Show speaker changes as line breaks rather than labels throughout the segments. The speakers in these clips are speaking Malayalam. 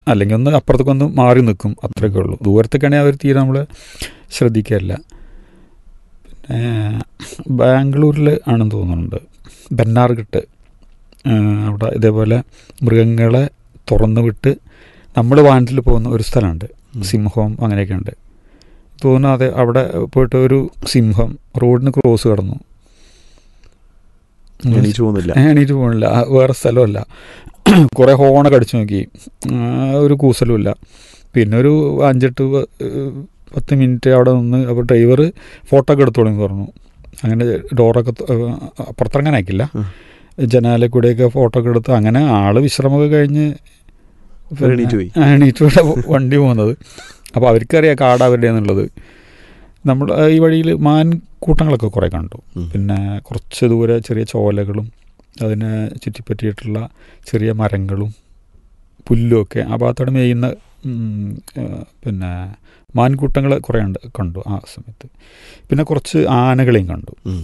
അല്ലെങ്കിൽ ഒന്ന് അപ്പുറത്തേക്ക് ഒന്ന് മാറി നിൽക്കും അത്രയൊക്കെ ഉള്ളൂ ദൂരത്തേക്കാണെങ്കിൽ അവർ തീരെ നമ്മൾ ശ്രദ്ധിക്കാറില്ല പിന്നെ ബാംഗ്ലൂരിൽ ആണെന്ന് തോന്നുന്നുണ്ട് ബെന്നാർഘട്ട് ആ, അവിടെ ഇതേപോലെ മൃഗങ്ങളെ തുറന്നു വിട്ട് നമ്മൾ വാഹനത്തിൽ പോകുന്ന ഒരു സ്ഥലമുണ്ട് സിംഹം അങ്ങനെയൊക്കെ ഉണ്ട് തോന്നുന്നു അതെ അവിടെ പോയിട്ട് ഒരു സിംഹം റോഡിന് ക്രോസ് കടന്നു
എണീച്ചു പോകുന്നില്ല
എണീറ്റ് പോകണില്ല ആ, വേറെ സ്ഥലമല്ല കുറേ ഹോണൊക്കെ അടിച്ചു നോക്കി ആ, ഒരു കൂസലുമില്ല പിന്നെ ഒരു അഞ്ചെട്ട് പ- ഏഹ് പത്ത് മിനിറ്റ് അവിടെ നിന്ന് അപ്പോൾ ഡ്രൈവർ ഫോട്ടോ ഒക്കെ എടുത്തോളൂ എന്ന് പറഞ്ഞു അങ്ങനെ ഡോറൊക്കെ ത- ഏഹ് പുറത്തിറങ്ങാൻ അയക്കില്ല
ഉം.
ജനാലെ കൂടെയൊക്കെ ഫോട്ടോ ഒക്കെ എടുത്ത് അങ്ങനെ ആള് വിശ്രമമൊക്കെ കഴിഞ്ഞ് പിന്നെ
എണീറ്റ് പോയി
ആ, എണീറ്റ് പോയി വണ്ടി പോകുന്നത് അപ്പോൾ അവർക്കറിയാം കാട് അവരുടെ എന്നുള്ളത് നമ്മൾ ആ, ഈ വഴിയിൽ മാൻ കൂട്ടങ്ങളൊക്കെ കുറേ കണ്ടു
ഉം.
പിന്നെ കുറച്ച് ദൂരെ ചെറിയ ചോലകളും അതിനെ ചുറ്റിപ്പറ്റിയിട്ടുള്ള ചെറിയ മരങ്ങളും പുല്ലുമൊക്കെ ആ ഭാഗത്തോടെ മേയുന്ന ഉം, ആ, പിന്നെ മാൻകൂട്ടങ്ങൾ കുറേ ഉണ്ട് കണ്ടു ആ സമയത്ത് പിന്നെ കുറച്ച് ആനകളെയും കണ്ടു
ഉം.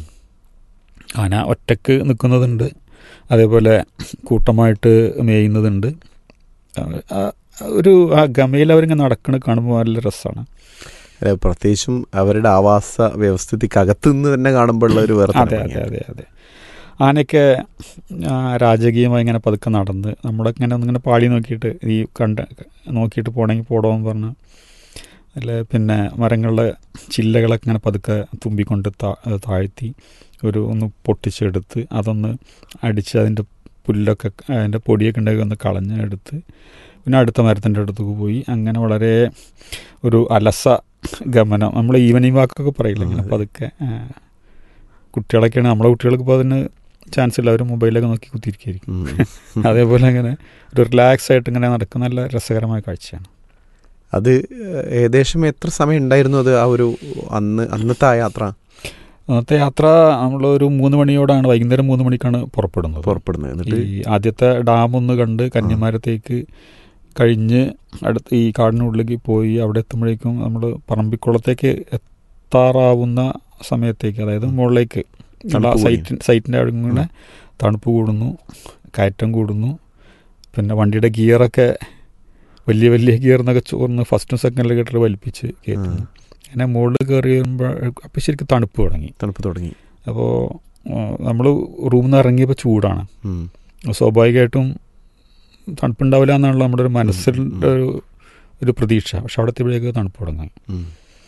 ആന ഒറ്റക്ക് നിൽക്കുന്നതുണ്ട് അതേപോലെ കൂട്ടമായിട്ട് മേയുന്നതുണ്ട് ആ, ആ, ഒരു ആ ഗമയിൽ അവരിങ്ങനെ നടക്കണ കാണുമ്പോൾ നല്ല രസമാണ്
അല്ല, പ്രത്യേകിച്ചും അവരുടെ ആവാസ വ്യവസ്ഥിതിക്കകത്ത് നിന്ന് തന്നെ കാണുമ്പോഴുള്ള ഒരു വേറെ
അതെ അതെ അതെ അതെ ആനയൊക്കെ ആ, രാജകീയമായി ഇങ്ങനെ പതുക്കെ നടന്ന് നമ്മുടെ ഇങ്ങനെ ഒന്നിങ്ങനെ പാളി നോക്കിയിട്ട് ഈ കണ്ട നോക്കിയിട്ട് പോണെങ്കിൽ പോടോന്ന് പറഞ്ഞ് അല്ല പിന്നെ മരങ്ങളുടെ ചില്ലകളൊക്കെ ഇങ്ങനെ പതുക്കെ തുമ്പിക്കൊണ്ട് താ- താഴ്ത്തി ഒരു ഒന്ന് പൊട്ടിച്ചെടുത്ത് അതൊന്ന് അടിച്ച് അതിൻ്റെ പുല്ലൊക്കെ അതിൻ്റെ പൊടിയൊക്കെ ഉണ്ടെങ്കിൽ ഒന്ന് കളഞ്ഞ് എടുത്ത് പിന്നെ അടുത്ത മരത്തിൻ്റെ അടുത്തേക്ക് പോയി അങ്ങനെ വളരെ ഒരു അലസ ഗമനം നമ്മൾ ഈവനിങ് വാക്കൊക്കെ പറയില്ല ഇങ്ങനെ
അതെ.
പതുക്കെ ആ, കുട്ടികളൊക്കെയാണ് നമ്മളെ കുട്ടികൾക്ക് ഇപ്പോൾ അതിന് ചാൻസ് ഇല്ല അവർ മൊബൈലൊക്കെ നോക്കി കുത്തിയിരിക്കുകയായിരിക്കും
ഉം.
അതേപോലെ ഇങ്ങനെ ഒരു റിലാക്സ് ആയിട്ട് ഇങ്ങനെ നടക്കുന്ന നല്ല രസകരമായ കാഴ്ചയാണ്
അത് ഏകദേശം എത്ര സമയം ഉണ്ടായിരുന്നു അത് ആ ഒരു അന്ന് അന്നത്തെ ആ യാത്ര
അന്നത്തെ യാത്ര നമ്മൾ ഒരു മൂന്ന് മണിയോടാണ് വൈകുന്നേരം മൂന്ന് മണിക്കാണ് പുറപ്പെടുന്നത്
പുറപ്പെടുന്നത് എന്നിട്ട്
ഈ ആദ്യത്തെ ഡാം ഒന്ന് കണ്ട് കന്യാമാരത്തേക്ക് കഴിഞ്ഞ് അടുത്ത് ഈ കാടിനുള്ളിലേക്ക് പോയി അവിടെ എത്തുമ്പോഴേക്കും നമ്മൾ പറമ്പിക്കുളത്തേക്ക് എത്താറാവുന്ന സമയത്തേക്ക് അതായത് മുകളിലേക്ക്
തണുപ്പ് കൂടി.
സൈറ്റ് സൈറ്റിൻ്റെ അവിടെ ഇങ്ങനെ തണുപ്പ് കൂടുന്നു കയറ്റം കൂടുന്നു പിന്നെ വണ്ടിയുടെ ഗിയറൊക്കെ വലിയ വലിയ ഗിയർ എന്നൊക്കെ ചോർന്ന് ഫസ്റ്റും സെക്കൻഡിലും കേട്ടിട്ട് വലിപ്പിച്ച് കയറ്റുന്നു
ഉം.
അങ്ങനെ മുകളിൽ കയറി വരുമ്പോൾ അപ്പോൾ ശരിക്കും തണുപ്പ് തുടങ്ങി
തണുപ്പ് തുടങ്ങി
അപ്പോൾ നമ്മൾ റൂമിൽ നിന്ന് ഇറങ്ങിയപ്പോൾ ചൂടാണ്
ഉം.
സ്വാഭാവികമായിട്ടും തണുപ്പുണ്ടാവില്ല എന്നുള്ള നമ്മുടെ ഒരു മനസ്സിൻ്റെ ഒരു ഒരു പ്രതീക്ഷ പക്ഷെ അവിടെ എത്തിയപ്പോഴേക്ക് തണുപ്പ് തുടങ്ങി
ഉം.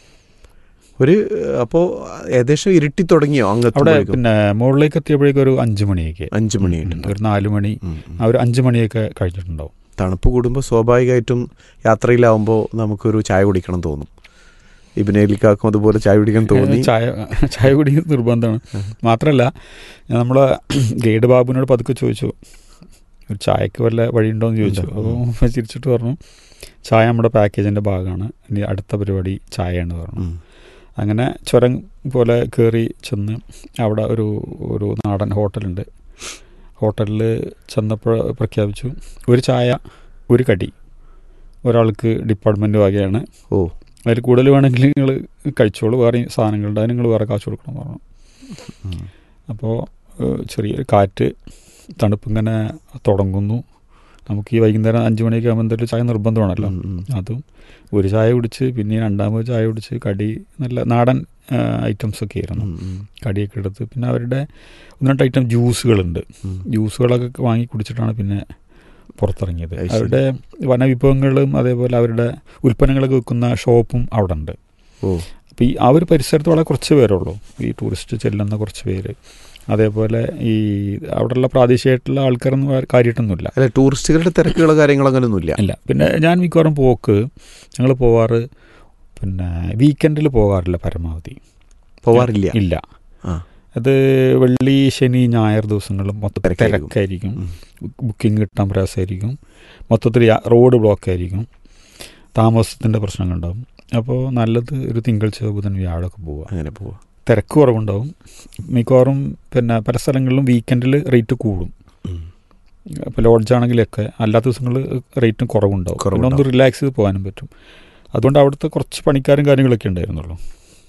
ഒരു അപ്പോൾ ഏകദേശം ഇരുട്ടി തുടങ്ങിയോ
അവിടെ
അങ്ങ്
പിന്നെ മുകളിലേക്ക് എത്തിയപ്പോഴേക്കും ഒരു അഞ്ച് മണിയൊക്കെ
അഞ്ചു മണിയായിട്ടുണ്ട്
ഒരു നാല് മണി
ഉം, ഉം.
ആ ഒരു അഞ്ച് മണിയൊക്കെ കഴിഞ്ഞിട്ടുണ്ടാവും
തണുപ്പ് കൂടുമ്പോൾ സ്വാഭാവികമായിട്ടും യാത്രയിലാവുമ്പോൾ നമുക്കൊരു ചായ കുടിക്കണം തോന്നും ഇബിനേലിക്കാക്കും അതുപോലെ ചായ കുടിക്കാൻ തോന്നി
ചായ ചായ കുടി നിർബന്ധമാണ് മാത്രമല്ല ഞാൻ നമ്മളെ ഗൈഡ് ബാബുവിനോട് പതുക്കെ ചോദിച്ചു ഒരു ചായക്ക് വല്ല വഴിയുണ്ടോ എന്ന് ചോദിച്ചു
ഉണ്ടോ?
അപ്പോൾ ചിരിച്ചിട്ട് പറഞ്ഞു ചായ നമ്മുടെ പാക്കേജിൻ്റെ ഭാഗമാണ് ഇനി അടുത്ത പരിപാടി ചായയാണ് പറഞ്ഞു
ഉം.
അങ്ങനെ ചുരം പോലെ കയറി ചെന്ന് അവിടെ ഒരു ഒരു നാടൻ ഹോട്ടലുണ്ട് ഹോട്ടലിൽ ചെന്നപ്പോൾ പ്രഖ്യാപിച്ചു ഒരു ചായ ഒരു കടി ഒരാൾക്ക് ഡിപ്പാർട്ട്മെൻറ്റ് വകയാണ്
ഓ
അതിൽ കൂടുതൽ വേണമെങ്കിൽ നിങ്ങൾ കഴിച്ചോളൂ വേറെ സാധനങ്ങളുണ്ട് അതിന് നിങ്ങൾ വേറെ കാശ് കൊടുക്കണം എന്ന് പറഞ്ഞു
ഉം.
അപ്പോൾ ഏഹ്, ചെറിയൊരു കാറ്റ് തണുപ്പിങ്ങനെ തുടങ്ങുന്നു നമുക്ക് ഈ വൈകുന്നേരം അഞ്ച് മണിയൊക്കെ ആകുമ്പോൾ എന്തെങ്കിലും ചായ നിർബന്ധമാണല്ലോ
ഉം, ഉം.
അതും ഒരു ചായ കുടിച്ച് പിന്നെ രണ്ടാമത് ചായ കുടിച്ച് കടി നല്ല നാടൻ ഐറ്റംസ് ഒക്കെ ആയിരുന്നു
ഉം, ഉം.
കടിയൊക്കെ എടുത്ത് പിന്നെ അവരുടെ ഒന്ന് രണ്ട് ഐറ്റം ജ്യൂസുകളുണ്ട്
ഉം.
ജ്യൂസുകളൊക്കെ വാങ്ങി കുടിച്ചിട്ടാണ് പിന്നെ പുറത്തിറങ്ങിയത്
അത് ശരി.
അവരുടെ വനവിഭവങ്ങളും അതേപോലെ അവരുടെ ഉൽപ്പന്നങ്ങളൊക്കെ വിൽക്കുന്ന ഷോപ്പും അവിടെ ഉണ്ട്
ഓ
അപ്പോൾ ഈ ആ ഒരു പരിസരത്ത് വളരെ കുറച്ച് പേരുള്ളൂ ഈ ടൂറിസ്റ്റ് ചെല്ലുന്ന കുറച്ച് പേര് അതേപോലെ ഈ അവിടെയുള്ള പ്രാദേശികമായിട്ടുള്ള ആൾക്കാരൊന്നും വേറെ കാര്യമായിട്ടൊന്നുമില്ല
അല്ല ടൂറിസ്റ്റുകളുടെ തിരക്കുകളോ കാര്യങ്ങളോ അങ്ങനെയൊന്നുമില്ല
ഇല്ല പിന്നെ ഞാൻ മിക്കവാറും പോക്ക് ഞങ്ങൾ പോവാറ് പിന്നെ വീക്കെൻഡിൽ പോകാറില്ല പരമാവധി
പോവാറില്ല
ഇല്ല
ആ.
അത് വെള്ളി ശനി ഞായർ ദിവസങ്ങളിലും മൊത്തത്തിൽ
തിരക്കായിരിക്കും.
തിരക്കായിരിക്കും
ഉം.
ബുക്കിംഗ് കിട്ടാൻ പ്രയാസമായിരിക്കും മൊത്തത്തിൽ യാ- റോഡ് ബ്ലോക്ക് ആയിരിക്കും താമസത്തിൻ്റെ പ്രശ്നങ്ങളുണ്ടാവും അപ്പോൾ നല്ലത് ഒരു തിങ്കൾ ബുധൻ വ്യാഴമൊക്കെ പോവുക
അങ്ങനെ പോവാ
തിരക്ക് കുറവുണ്ടാവും മിക്കവാറും പിന്നെ പല സ്ഥലങ്ങളിലും വീക്കെൻഡിൽ റേറ്റ് കൂടും
ഉം.
ഇപ്പോൾ ലോഡ്ജ് ആണെങ്കിലൊക്കെ അല്ലാത്ത ദിവസങ്ങളിൽ റേറ്റും കുറവുണ്ടാവും പിന്നെ ഒന്ന്
കുറവുണ്ടാവും.
റിലാക്സ് ചെയ്ത് പോകാനും പറ്റും അതുകൊണ്ട് അവിടുത്തെ കുറച്ച് പണിക്കാരും കാര്യങ്ങളൊക്കെ ഉണ്ടായിരുന്നുള്ളൂ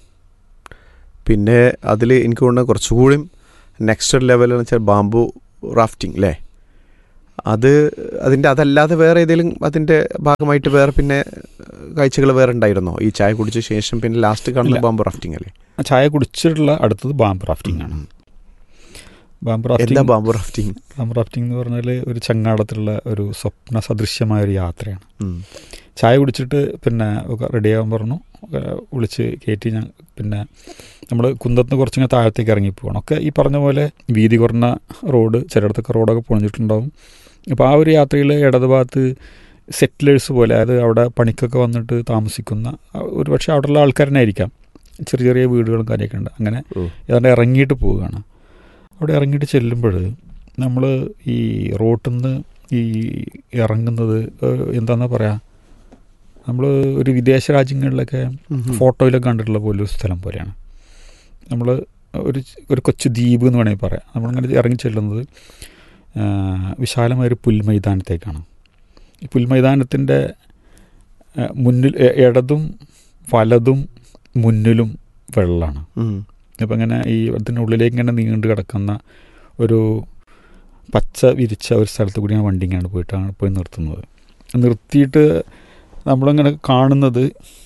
പിന്നെ അതിൽ എനിക്ക് തോന്നുന്നത് കുറച്ചുകൂടി നെക്സ്റ്റ് ലെവൽ എന്ന് വെച്ചാൽ ബാംബു റാഫ്റ്റിംഗ് അല്ലേ അത് അതിൻ്റെ അതല്ലാതെ വേറെ ഏതെങ്കിലും അതിൻ്റെ ഭാഗമായിട്ട് വേറെ പിന്നെ കാഴ്ചകൾ വേറെ ഉണ്ടായിരുന്നോ ഈ ചായ കുടിച്ച ശേഷം പിന്നെ ലാസ്റ്റ് കാണുന്ന
ഇല്ല.
ബാമ്പ് റാഫ്റ്റിംഗ് അല്ലേ
ചായ കുടിച്ചിട്ടുള്ള അടുത്തത് ബാമ്പ് റാഫ്റ്റിംഗ് ആണ് ബാമ്പ്
എന്താ
rafting
bamboo rafting
bamboo rafting എന്ന് പറഞ്ഞാൽ ഒരു ചങ്ങാടത്തിലുള്ള ഒരു സ്വപ്ന സദൃശ്യമായ ഒരു യാത്രയാണ്
ഉം.
ചായ കുടിച്ചിട്ട് പിന്നെ റെഡി ആകാൻ പറഞ്ഞു ഒക്കെ വിളിച്ച് കയറ്റി ഞാൻ പിന്നെ നമ്മൾ കുന്നത്ത് നിന്ന് കുറച്ചിങ്ങനെ താഴത്തേക്ക് ഇറങ്ങി പോകണം ഒക്കെ ഈ പറഞ്ഞ പോലെ വീതി കുറഞ്ഞ റോഡ് ചിലയിടത്തൊക്കെ റോഡൊക്കെ പൊളിഞ്ഞിട്ടുണ്ടാവും അപ്പോൾ ആ ഒരു യാത്രയിൽ ഇടതുഭാഗത്ത് സെറ്റിലേഴ്സ് പോലെ അതായത് അവിടെ പണിക്കൊക്കെ വന്നിട്ട് താമസിക്കുന്ന ഒരു പക്ഷേ അവിടെയുള്ള ആൾക്കാർ തന്നെ ആയിരിക്കാം ചെറിയ ചെറിയ വീടുകളും കാര്യമൊക്കെ ഉണ്ട് അങ്ങനെ
ഓ.
ഏതാണ്ട് ഇറങ്ങിയിട്ട് പോവുകയാണ് അവിടെ ഇറങ്ങിയിട്ട് ചെല്ലുമ്പോൾ നമ്മൾ ഈ റോട്ടിൽ നിന്ന് ഈ ഇറങ്ങുന്നത് ഏഹ്, എന്താണെന്നാ പറയുക നമ്മൾ ഒരു വിദേശ രാജ്യങ്ങളിലൊക്കെ
ഉം.
ഫോട്ടോയിലൊക്കെ കണ്ടിട്ടുള്ള പോലെ ഒരു സ്ഥലം പോലെയാണ് നമ്മൾ ഒരു ഒരു കൊച്ചു ദ്വീപ് എന്ന് വേണമെങ്കിൽ പറയാം നമ്മളിങ്ങനെ ഇറങ്ങി ചെല്ലുന്നത് ആ, വിശാലമായൊരു പുൽമൈതാനത്തേക്കാണ് ഈ പുൽമൈതാനത്തിൻ്റെ ആ, മുന്നിൽ എ- ഇടതും വലതും മുന്നിലും വെള്ളമാണ്
ഉം.
അപ്പം ഇങ്ങനെ ഈ അതിനുള്ളിലേക്ക് ഇങ്ങനെ നീണ്ടു കിടക്കുന്ന ഒരു പച്ച വിരിച്ച ഒരു സ്ഥലത്ത് കൂടിയാണ് വണ്ടി ഇങ്ങനെ പോയിട്ടാണ് പോയി നിർത്തുന്നത് നിർത്തിയിട്ട് നമ്മളിങ്ങനെ കാണുന്നത്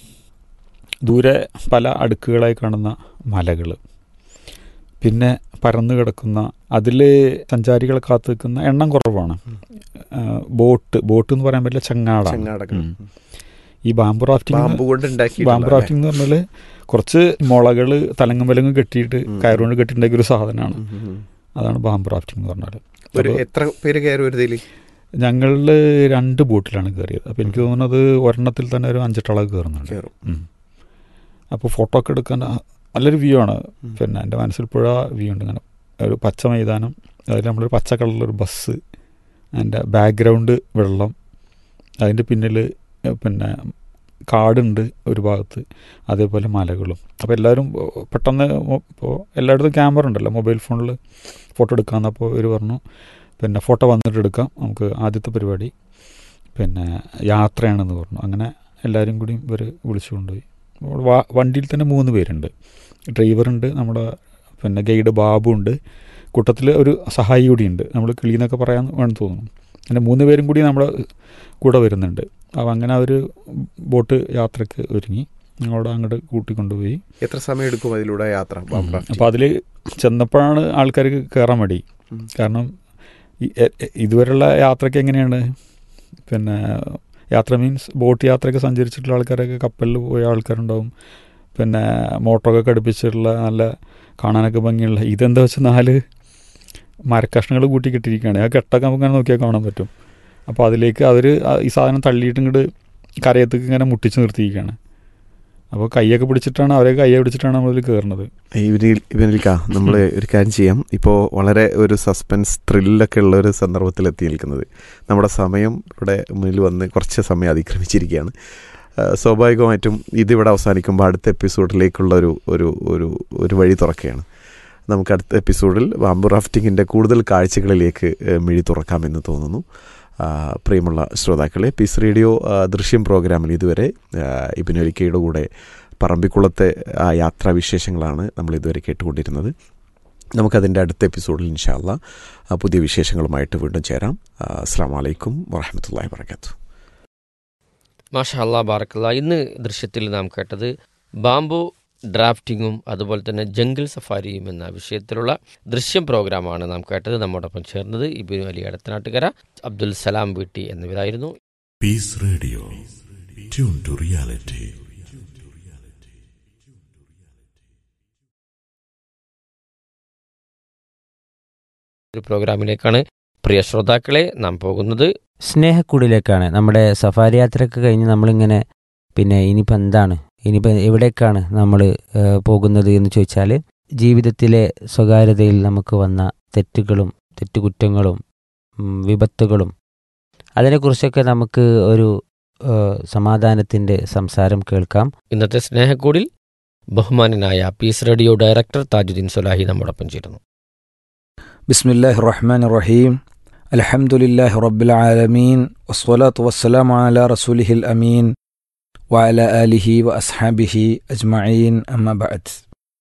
ദൂരെ പല അടുക്കുകളായി കാണുന്ന മലകൾ പിന്നെ പരന്നു കിടക്കുന്ന അതിൽ സഞ്ചാരികളെ കാത്തു നിൽക്കുന്ന എണ്ണം കുറവാണ് ആ, ബോട്ട് ബോട്ട് എന്ന് പറയാൻ പറ്റില്ല ചങ്ങാടാണ്
ചങ്ങാടകൾ
ഉം. ഈ ബാമ്പു റാഫ്റ്റിംഗ്
ബാമ്പ് കൊണ്ട് ഉണ്ടാക്കി
ബാമ്പ് റാഫ്റ്റിംഗ് എന്ന് പറഞ്ഞാൽ കുറച്ച് മുളകൾ തലങ്ങും വിലങ്ങും കെട്ടിയിട്ട്
ഉം.
കയറുകൊണ്ട് കെട്ടിയിട്ടുണ്ടാക്കിയ ഒരു സാധനമാണ് അതാണ് ബാമ്പ് റാഫ്റ്റിംഗ് എന്ന് പറഞ്ഞാൽ
ഒരു എത്ര പേര് കയറി ഒരു ഇതിൽ
ഞങ്ങളിൽ രണ്ട് ബോട്ടിലാണ് കയറിയത് അപ്പോൾ എനിക്ക് തോന്നുന്നത് ഒരെണ്ണത്തിൽ തന്നെ ഒരു അഞ്ചെട്ടളവ് കയറുന്നുണ്ട്
കയറും
ഉം. അപ്പോൾ ഫോട്ടോ ഒക്കെ എടുക്കാൻ ആ- നല്ലൊരു വ്യൂ ആണ്
ഉം.
പിന്നെ എൻ്റെ മനസ്സിൽ പുഴ വ്യൂ ഉണ്ട് ഇങ്ങനെ ഒരു പച്ച മൈതാനം അതിൽ നമ്മളൊരു പച്ച കളറിലൊരു ബസ് അതിൻ്റെ ബാക്ക്ഗ്രൗണ്ട് വെള്ളം അതിൻ്റെ പിന്നിൽ പിന്നെ കാടുണ്ട് ഒരു ഭാഗത്ത് അതേപോലെ മലകളും അപ്പോൾ എല്ലാവരും പെട്ടെന്ന് ഇപ്പോൾ എല്ലായിടത്തും ക്യാമറ ഉണ്ടല്ലോ മൊബൈൽ ഫോണിൽ ഫോട്ടോ എടുക്കാമെന്നപ്പോൾ ഇവർ പറഞ്ഞു പിന്നെ ഫോട്ടോ വന്നിട്ട് എടുക്കാം നമുക്ക് ആദ്യത്തെ പരിപാടി പിന്നെ യാത്രയാണെന്ന് പറഞ്ഞു അങ്ങനെ എല്ലാവരും കൂടി ഇവർ വിളിച്ചു കൊണ്ടുപോയി അപ്പോൾ വാ- വണ്ടിയിൽ തന്നെ മൂന്ന് പേരുണ്ട് ഡ്രൈവറുണ്ട് നമ്മുടെ പിന്നെ ഗൈഡ് ബാബു ഉണ്ട് കൂട്ടത്തിൽ ഒരു സഹായി കൂടിയുണ്ട് നമ്മൾ കിളി എന്നൊക്കെ പറയാൻ വേണം തോന്നുന്നു അങ്ങനെ മൂന്ന് പേരും കൂടി നമ്മുടെ കൂടെ വരുന്നുണ്ട് അപ്പോൾ അങ്ങനെ അവർ ബോട്ട് യാത്രയ്ക്ക് ഒരുങ്ങി ഞങ്ങളോട് അങ്ങോട്ട് കൂട്ടിക്കൊണ്ടുപോയി
എത്ര സമയം എടുക്കും അതിലൂടെ യാത്ര ബാമ്പ് റാഫ്റ്റിംഗ്?
അപ്പോൾ അതിൽ ചെന്നപ്പോഴാണ് ആൾക്കാർക്ക് കയറാൻ മടി
ഉം.
കാരണം ഈ- എ- എ- ഇതുവരെയുള്ള യാത്രയ്ക്ക് എങ്ങനെയാണ് പിന്നെ യാത്ര മീൻസ് ബോട്ട് യാത്രയൊക്കെ സഞ്ചരിച്ചിട്ടുള്ള ആൾക്കാരൊക്കെ കപ്പലിൽ പോയ ആൾക്കാരുണ്ടാവും പിന്നെ മോട്ടറൊക്കെ ഘടിപ്പിച്ചിട്ടുള്ള നല്ല കാണാനൊക്കെ ഭംഗിയുള്ള ഇതെന്താ വെച്ചാൽ നാല് മരക്കഷ്ണങ്ങൾ കൂട്ടി കെട്ടിയിരിക്കുകയാണ് ആ കെട്ടൊക്കെ നമുക്ക് ഇങ്ങനെ നോക്കിയാൽ കാണാൻ പറ്റും അപ്പോൾ അതിലേക്ക് അവർ ഈ സാധനം തള്ളിയിട്ട് ഇങ്ങോട്ട് കരയത്തേക്ക് ഇങ്ങനെ മുട്ടിച്ച് നിർത്തിയിരിക്കുകയാണ് അപ്പോൾ കൈയൊക്കെ പിടിച്ചിട്ടാണ് അവരെ കയ്യെ പിടിച്ചിട്ടാണ് നമ്മളിൽ കയറുന്നത്
ഇവനിൽ ഇവനിൽക്ക നമ്മൾ ഒരു കാര്യം ചെയ്യാം ഇപ്പോൾ വളരെ ഒരു സസ്പെൻസ് ത്രില്ലൊക്കെ ഉള്ള ഒരു സന്ദർഭത്തിൽ എത്തി നിൽക്കുന്നത് നമ്മുടെ സമയം ഇവിടെ മുന്നിൽ വന്ന് കുറച്ച് സമയം അതിക്രമിച്ചിരിക്കുകയാണ് ആ, സ്വാഭാവികമായിട്ടും ഇതിവിടെ അവസാനിക്കുമ്പോൾ അടുത്ത എപ്പിസോഡിലേക്കുള്ള ഒരു ഒരു ഒരു ഒരു വഴി തുറക്കുകയാണ് നമുക്ക് അടുത്ത എപ്പിസോഡിൽ ബാമ്പു റാഫ്റ്റിങ്ങിൻ്റെ കൂടുതൽ കാഴ്ചകളിലേക്ക് ഏ, മിഴി തുറക്കാമെന്ന് തോന്നുന്നു ആ, പ്രിയമുള്ള ശ്രോതാക്കളെ പീസ് റേഡിയോ ആ, ദൃശ്യം പ്രോഗ്രാമിൽ ഇതുവരെ ആ, ഇബിനൊലിക്കയുടെ കൂടെ പറമ്പിക്കുളത്തെ ആ യാത്രാവിശേഷങ്ങളാണ് നമ്മൾ ഇതുവരെ കേട്ടുകൊണ്ടിരുന്നത് നമുക്കതിൻ്റെ അടുത്ത എപ്പിസോഡിൽ ഇൻഷാല്ല പുതിയ വിശേഷങ്ങളുമായിട്ട് വീണ്ടും ചേരാം ആ, അസ്സാം വലൈക്കും വാഹമത്തല്ലാ വർക്കാത്തു
മാഷാ അല്ലാ ബാറക്കല്ല ഇന്ന് ദൃശ്യത്തിൽ നാം കേട്ടത് ബാംബു ഡ്രാഫ്റ്റിങ്ങും അതുപോലെ തന്നെ ജംഗിൾ സഫാരിയും എന്ന വിഷയത്തിലുള്ള ദൃശ്യം പ്രോഗ്രാമാണ് നാം കേട്ടത് നമ്മോടൊപ്പം ചേർന്നത് ഇബിനു അലി അടത്തനാട്ടുകര അബ്ദുൽ സലാം വീട്ടി എന്നിവരായിരുന്നു
Peace Radio. Tune to reality.
ഒരു പ്രോഗ്രാമിലേക്കാണ് പ്രിയ ശ്രോതാക്കളെ നാം പോകുന്നത്
സ്നേഹക്കൂടിലേക്കാണ് നമ്മുടെ സഫാരി യാത്രയൊക്കെ കഴിഞ്ഞ് നമ്മളിങ്ങനെ പിന്നെ ഇനിയിപ്പോൾ എന്താണ് ഇനിയിപ്പോൾ എവിടേക്കാണ് നമ്മൾ പോകുന്നത് എന്ന് ചോദിച്ചാൽ ജീവിതത്തിലെ സ്വകാര്യതയിൽ നമുക്ക് വന്ന തെറ്റുകളും തെറ്റുകുറ്റങ്ങളും ഉം, വിപത്തുകളും അതിനെക്കുറിച്ചൊക്കെ നമുക്ക് ഒരു സമാധാനത്തിൻ്റെ സംസാരം കേൾക്കാം
ഇന്നത്തെ സ്നേഹക്കൂടിൽ ബഹുമാനനായ peace radio director Tajuddin Swalahi നമ്മോടൊപ്പം ചേരുന്നു
بسم الله الرحمن الرحيم الحمد لله رب العالمين والصلاة والسلام على رسوله الأمين وعلى آله وأصحابه أجمعين أما بعد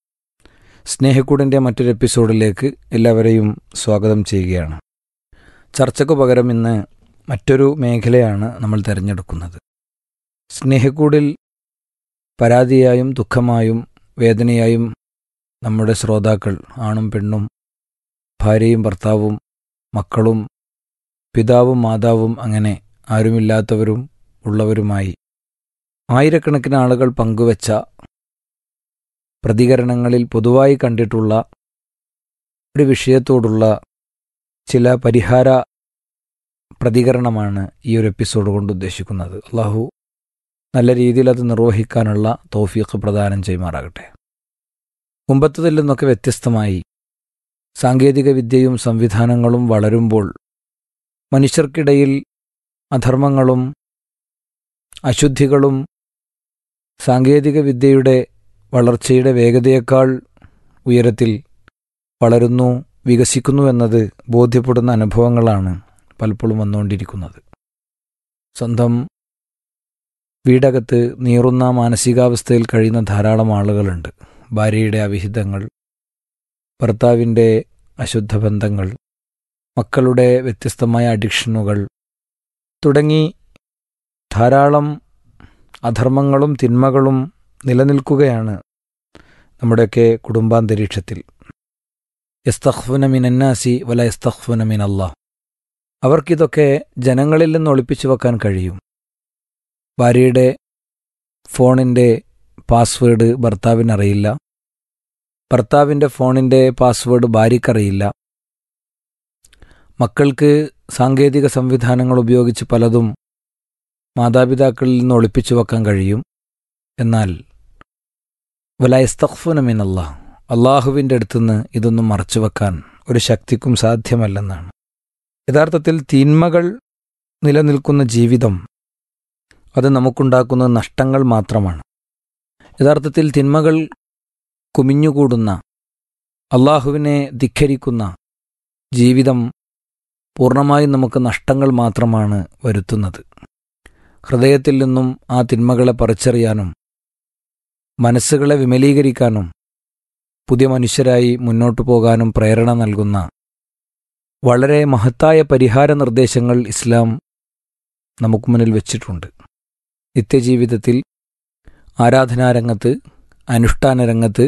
സ്നേഹക്കൂടിൻ്റെ മറ്റൊരു എപ്പിസോഡിലേക്ക് എല്ലാവരെയും സ്വാഗതം ചെയ്യുകയാണ് ചർച്ചയ്ക്ക് പകരം ഇന്ന് മറ്റൊരു മേഖലയാണ് നമ്മൾ തിരഞ്ഞെടുക്കുന്നത് സ്നേഹക്കൂടിൽ പരാതിയായും ദുഃഖമായും വേദനയായും നമ്മുടെ ശ്രോതാക്കൾ ആണും പെണ്ണും ഭാര്യയും ഭർത്താവും മക്കളും പിതാവും മാതാവും അങ്ങനെ ആരുമില്ലാത്തവരും ഉള്ളവരുമായി ആയിരക്കണക്കിന് ആളുകൾ പങ്കുവച്ച പ്രതികരണങ്ങളിൽ പൊതുവായി കണ്ടിട്ടുള്ള ഒരു വിഷയത്തോടുള്ള ചില പരിഹാര പ്രതികരണമാണ് ഈ ഒരു എപ്പിസോഡ് കൊണ്ട് ഉദ്ദേശിക്കുന്നത് അള്ളാഹു നല്ല രീതിയിൽ അത് നിർവഹിക്കാനുള്ള തോഫീഖ് പ്രദാനം ചെയ്യുമാറാകട്ടെ മുമ്പത്തതിൽ നിന്നൊക്കെ വ്യത്യസ്തമായി സാങ്കേതിക വിദ്യയും സംവിധാനങ്ങളും വളരുമ്പോൾ മനുഷ്യർക്കിടയിൽ അധർമ്മങ്ങളും അശുദ്ധികളും സാങ്കേതിക വിദ്യയുടെ വളർച്ചയുടെ വേഗതയേക്കാൾ ഉയരത്തിൽ വളരുന്നു വികസിക്കുന്നു എന്നത് ബോധ്യപ്പെടുന്ന അനുഭവങ്ങളാണ് പലപ്പോഴും വന്നുകൊണ്ടിരിക്കുന്നത് സ്വന്തം വീടകത്ത് നീറുന്ന മാനസികാവസ്ഥയിൽ കഴിയുന്ന ധാരാളം ആളുകളുണ്ട് ഭാര്യയുടെ അവിഹിതങ്ങൾ ഭർത്താവിൻ്റെ അശുദ്ധ ബന്ധങ്ങൾ മക്കളുടെ വ്യത്യസ്തമായ അഡിക്ഷനുകൾ തുടങ്ങി ധാരാളം അധർമ്മങ്ങളും തിന്മകളും നിലനിൽക്കുകയാണ് നമ്മുടെയൊക്കെ കുടുംബാന്തരീക്ഷത്തിൽ യസ്തഖ്ഫുന മിനന്നാസി വല യസ്തഖ്ഫുന മിൻ അള്ളാഹ് അവർക്കിതൊക്കെ ജനങ്ങളിൽ നിന്ന് ഒളിപ്പിച്ചു വെക്കാൻ കഴിയും ഭാര്യയുടെ ഫോണിൻ്റെ പാസ്വേഡ് ഭർത്താവിനറിയില്ല ഭർത്താവിൻ്റെ ഫോണിൻ്റെ പാസ്വേഡ് ഭാര്യയ്ക്കറിയില്ല മക്കൾക്ക് സാങ്കേതിക സംവിധാനങ്ങൾ ഉപയോഗിച്ച് പലതും മാതാപിതാക്കളിൽ നിന്ന് ഒളിപ്പിച്ചു വെക്കാൻ കഴിയും എന്നാൽ വലയസ്തഖ്ഫുനമിൻ അള്ളാഹ് അള്ളാഹുവിൻ്റെ അടുത്തുനിന്ന് ഇതൊന്നും മറച്ചുവെക്കാൻ ഒരു ശക്തിക്കും സാധ്യമല്ലെന്നാണ് യഥാർത്ഥത്തിൽ തിന്മകൾ നിലനിൽക്കുന്ന ജീവിതം അത് നമുക്കുണ്ടാക്കുന്ന നഷ്ടങ്ങൾ മാത്രമാണ് യഥാർത്ഥത്തിൽ തിന്മകൾ കുമിഞ്ഞുകൂടുന്ന അള്ളാഹുവിനെ ധിഖരിക്കുന്ന ജീവിതം പൂർണ്ണമായും നമുക്ക് നഷ്ടങ്ങൾ മാത്രമാണ് വരുത്തുന്നത് ഹൃദയത്തിൽ നിന്നും ആ തിന്മകളെ പറിച്ചറിയാനും മനസ്സുകളെ വിമലീകരിക്കാനും പുതിയ മനുഷ്യരായി മുന്നോട്ടു പോകാനും പ്രേരണ നൽകുന്ന വളരെ മഹത്തായ പരിഹാര നിർദ്ദേശങ്ങൾ ഇസ്ലാം നമുക്ക് മുന്നിൽ വച്ചിട്ടുണ്ട് നിത്യജീവിതത്തിൽ ആരാധനാരംഗത്ത് അനുഷ്ഠാന രംഗത്ത്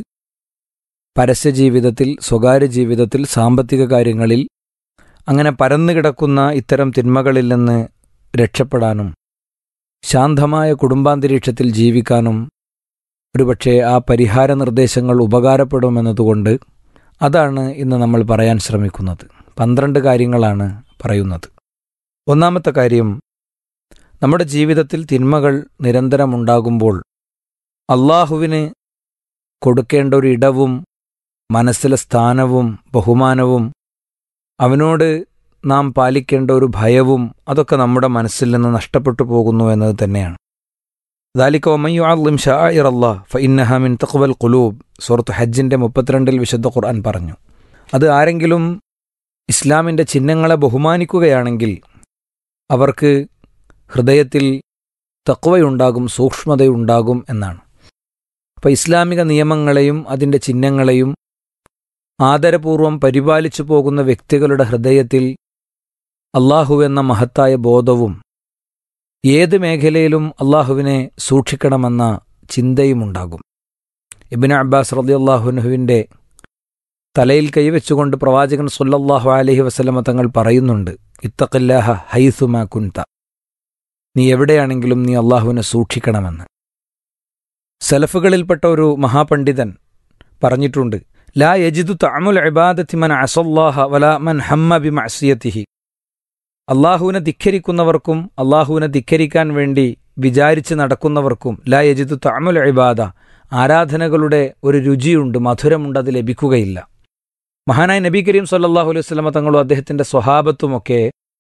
പരസ്യജീവിതത്തിൽ സ്വകാര്യ ജീവിതത്തിൽ സാമ്പത്തിക കാര്യങ്ങളിൽ അങ്ങനെ പരന്നു കിടക്കുന്ന ഇത്തരം തിന്മകളിൽ നിന്ന് രക്ഷപ്പെടാനും ശാന്തമായ കുടുംബാന്തരീക്ഷത്തിൽ ജീവിക്കാനും ഒരുപക്ഷെ ആ പരിഹാര നിർദ്ദേശങ്ങൾ ഉപകാരപ്പെടുമെന്നതുകൊണ്ട് അതാണ് ഇന്ന് നമ്മൾ പറയാൻ ശ്രമിക്കുന്നത് പന്ത്രണ്ട് കാര്യങ്ങളാണ് പറയുന്നത് ഒന്നാമത്തെ കാര്യം നമ്മുടെ ജീവിതത്തിൽ തിന്മകൾ നിരന്തരമുണ്ടാകുമ്പോൾ അള്ളാഹുവിന് കൊടുക്കേണ്ട ഒരു ഇടവും മനസ്സിലെ സ്ഥാനവും ബഹുമാനവും അവനോട് നാം പാലിക്കേണ്ട ഒരു ഭയവും അതൊക്കെ നമ്മുടെ മനസ്സിൽ നിന്ന് നഷ്ടപ്പെട്ടു പോകുന്നു എന്നത് തന്നെയാണ് ദാലിക്ക ഒമയ്യുഅള്ളിം ഷാഇർ അള്ളാഹ് ഫഇന്നഹ മിൻ തഖ്വൽ ഖുലൂബ് സൂറത്ത് ഹജ്ജിന്റെ മുപ്പത്തിരണ്ടിൽ വിശുദ്ധ ഖുർആൻ പറഞ്ഞു അത് ആരെങ്കിലും ഇസ്ലാമിൻ്റെ ചിഹ്നങ്ങളെ ബഹുമാനിക്കുകയാണെങ്കിൽ അവർക്ക് ഹൃദയത്തിൽ തക്വയുണ്ടാകും സൂക്ഷ്മതയുണ്ടാകും എന്നാണ് അപ്പോൾ ഇസ്ലാമിക നിയമങ്ങളെയും അതിൻ്റെ ചിഹ്നങ്ങളെയും ആദരപൂർവം പരിപാലിച്ചു പോകുന്ന വ്യക്തികളുടെ ഹൃദയത്തിൽ അള്ളാഹു എന്ന മഹത്തായ ബോധവും ഏത് മേഖലയിലും അള്ളാഹുവിനെ സൂക്ഷിക്കണമെന്ന ചിന്തയുമുണ്ടാകും ഇബിന് അബ്ബാസ് റദിയല്ലാഹുനുഹുവിൻ്റെ തലയിൽ കൈവച്ചുകൊണ്ട് പ്രവാചകൻ സൊല്ലാഹു അലഹി വസ്ലമ തങ്ങൾ പറയുന്നുണ്ട് ഇത്തഖില്ലാഹ ഹൈസുമാ കുൻത നീ എവിടെയാണെങ്കിലും നീ അള്ളാഹുവിനെ സൂക്ഷിക്കണമെന്ന് സലഫുകളിൽപ്പെട്ട ഒരു മഹാപണ്ഡിതൻ പറഞ്ഞിട്ടുണ്ട് ലാ യജിദു തഅമുൽ ഇബാദത്തി മൻ അസല്ലാഹ വല മൻ ഹമ്മ ബി മഅസിയത്തിഹി അള്ളാഹുവിനെ ധിഖരിക്കുന്നവർക്കും അള്ളാഹുവിനെ ധിഖരിക്കാൻ വേണ്ടി വിചാരിച്ച് നടക്കുന്നവർക്കും ലാ യജിദു തഅമുൽ ഇബാദ ആരാധനകളുടെ ഒരു രുചിയുണ്ട് മധുരമുണ്ട് അത് ലഭിക്കുകയില്ല മഹാനായ നബി കരീം സല്ലാഹു അലൈഹി സ്വലമ തങ്ങളും അദ്ദേഹത്തിൻ്റെ സ്വഭാവത്തുമൊക്കെ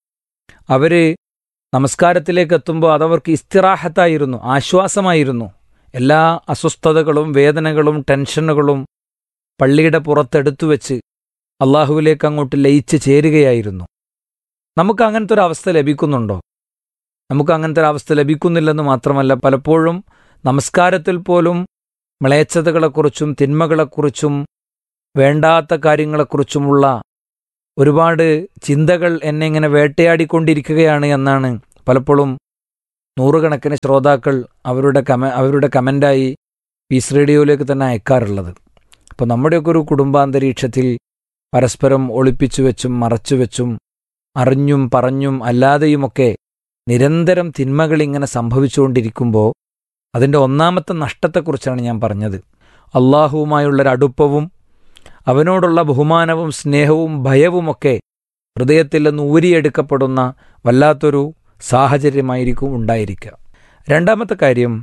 അവർ നമസ്കാരത്തിലേക്ക് എത്തുമ്പോൾ അതവർക്ക് ഇസ്തിറാഹത്തായിരുന്നു ആശ്വാസമായിരുന്നു എല്ലാ അസ്വസ്ഥതകളും വേദനകളും ടെൻഷനുകളും പള്ളിയുടെ പുറത്തെടുത്തു വെച്ച് അള്ളാഹുവിലേക്ക് അങ്ങോട്ട് ലയിച്ച് ചേരുകയായിരുന്നു നമുക്ക് അങ്ങനത്തെ ഒരു അവസ്ഥ ലഭിക്കുന്നുണ്ടോ നമുക്ക് അങ്ങനത്തെ ഒരു അവസ്ഥ ലഭിക്കുന്നില്ലെന്ന് മാത്രമല്ല പലപ്പോഴും നമസ്കാരത്തിൽ പോലും മ്ലേച്ഛതകളെക്കുറിച്ചും തിന്മകളെക്കുറിച്ചും വേണ്ടാത്ത കാര്യങ്ങളെക്കുറിച്ചുമുള്ള ഒരുപാട് ചിന്തകൾ എന്നെ ഇങ്ങനെ വേട്ടയാടിക്കൊണ്ടിരിക്കുകയാണ് എന്നാണ് പലപ്പോഴും നൂറുകണക്കിന് ശ്രോതാക്കൾ അവരുടെ കമ അവരുടെ കമൻ്റായി പീസ് റേഡിയോയിലേക്ക് തന്നെ അയക്കാറുള്ളത് അപ്പോൾ നമ്മുടെയൊക്കെ ഒരു കുടുംബാന്തരീക്ഷത്തിൽ പരസ്പരം ഒളിപ്പിച്ചു വെച്ചും മറച്ചു വെച്ചും അറിഞ്ഞും പറഞ്ഞും അല്ലാതെയുമൊക്കെ നിരന്തരം തിന്മകൾ ഇങ്ങനെ സംഭവിച്ചുകൊണ്ടിരിക്കുമ്പോൾ അതിൻ്റെ ഒന്നാമത്തെ നഷ്ടത്തെക്കുറിച്ചാണ് ഞാൻ പറഞ്ഞത് അള്ളാഹുവുമായുള്ളൊരു അടുപ്പവും അവനോടുള്ള ബഹുമാനവും സ്നേഹവും ഭയവുമൊക്കെ ഹൃദയത്തിൽ നിന്ന് ഊരിയെടുക്കപ്പെടുന്ന വല്ലാത്തൊരു സാഹചര്യമായിരിക്കും ഉണ്ടായിരിക്കുക രണ്ടാമത്തെ കാര്യം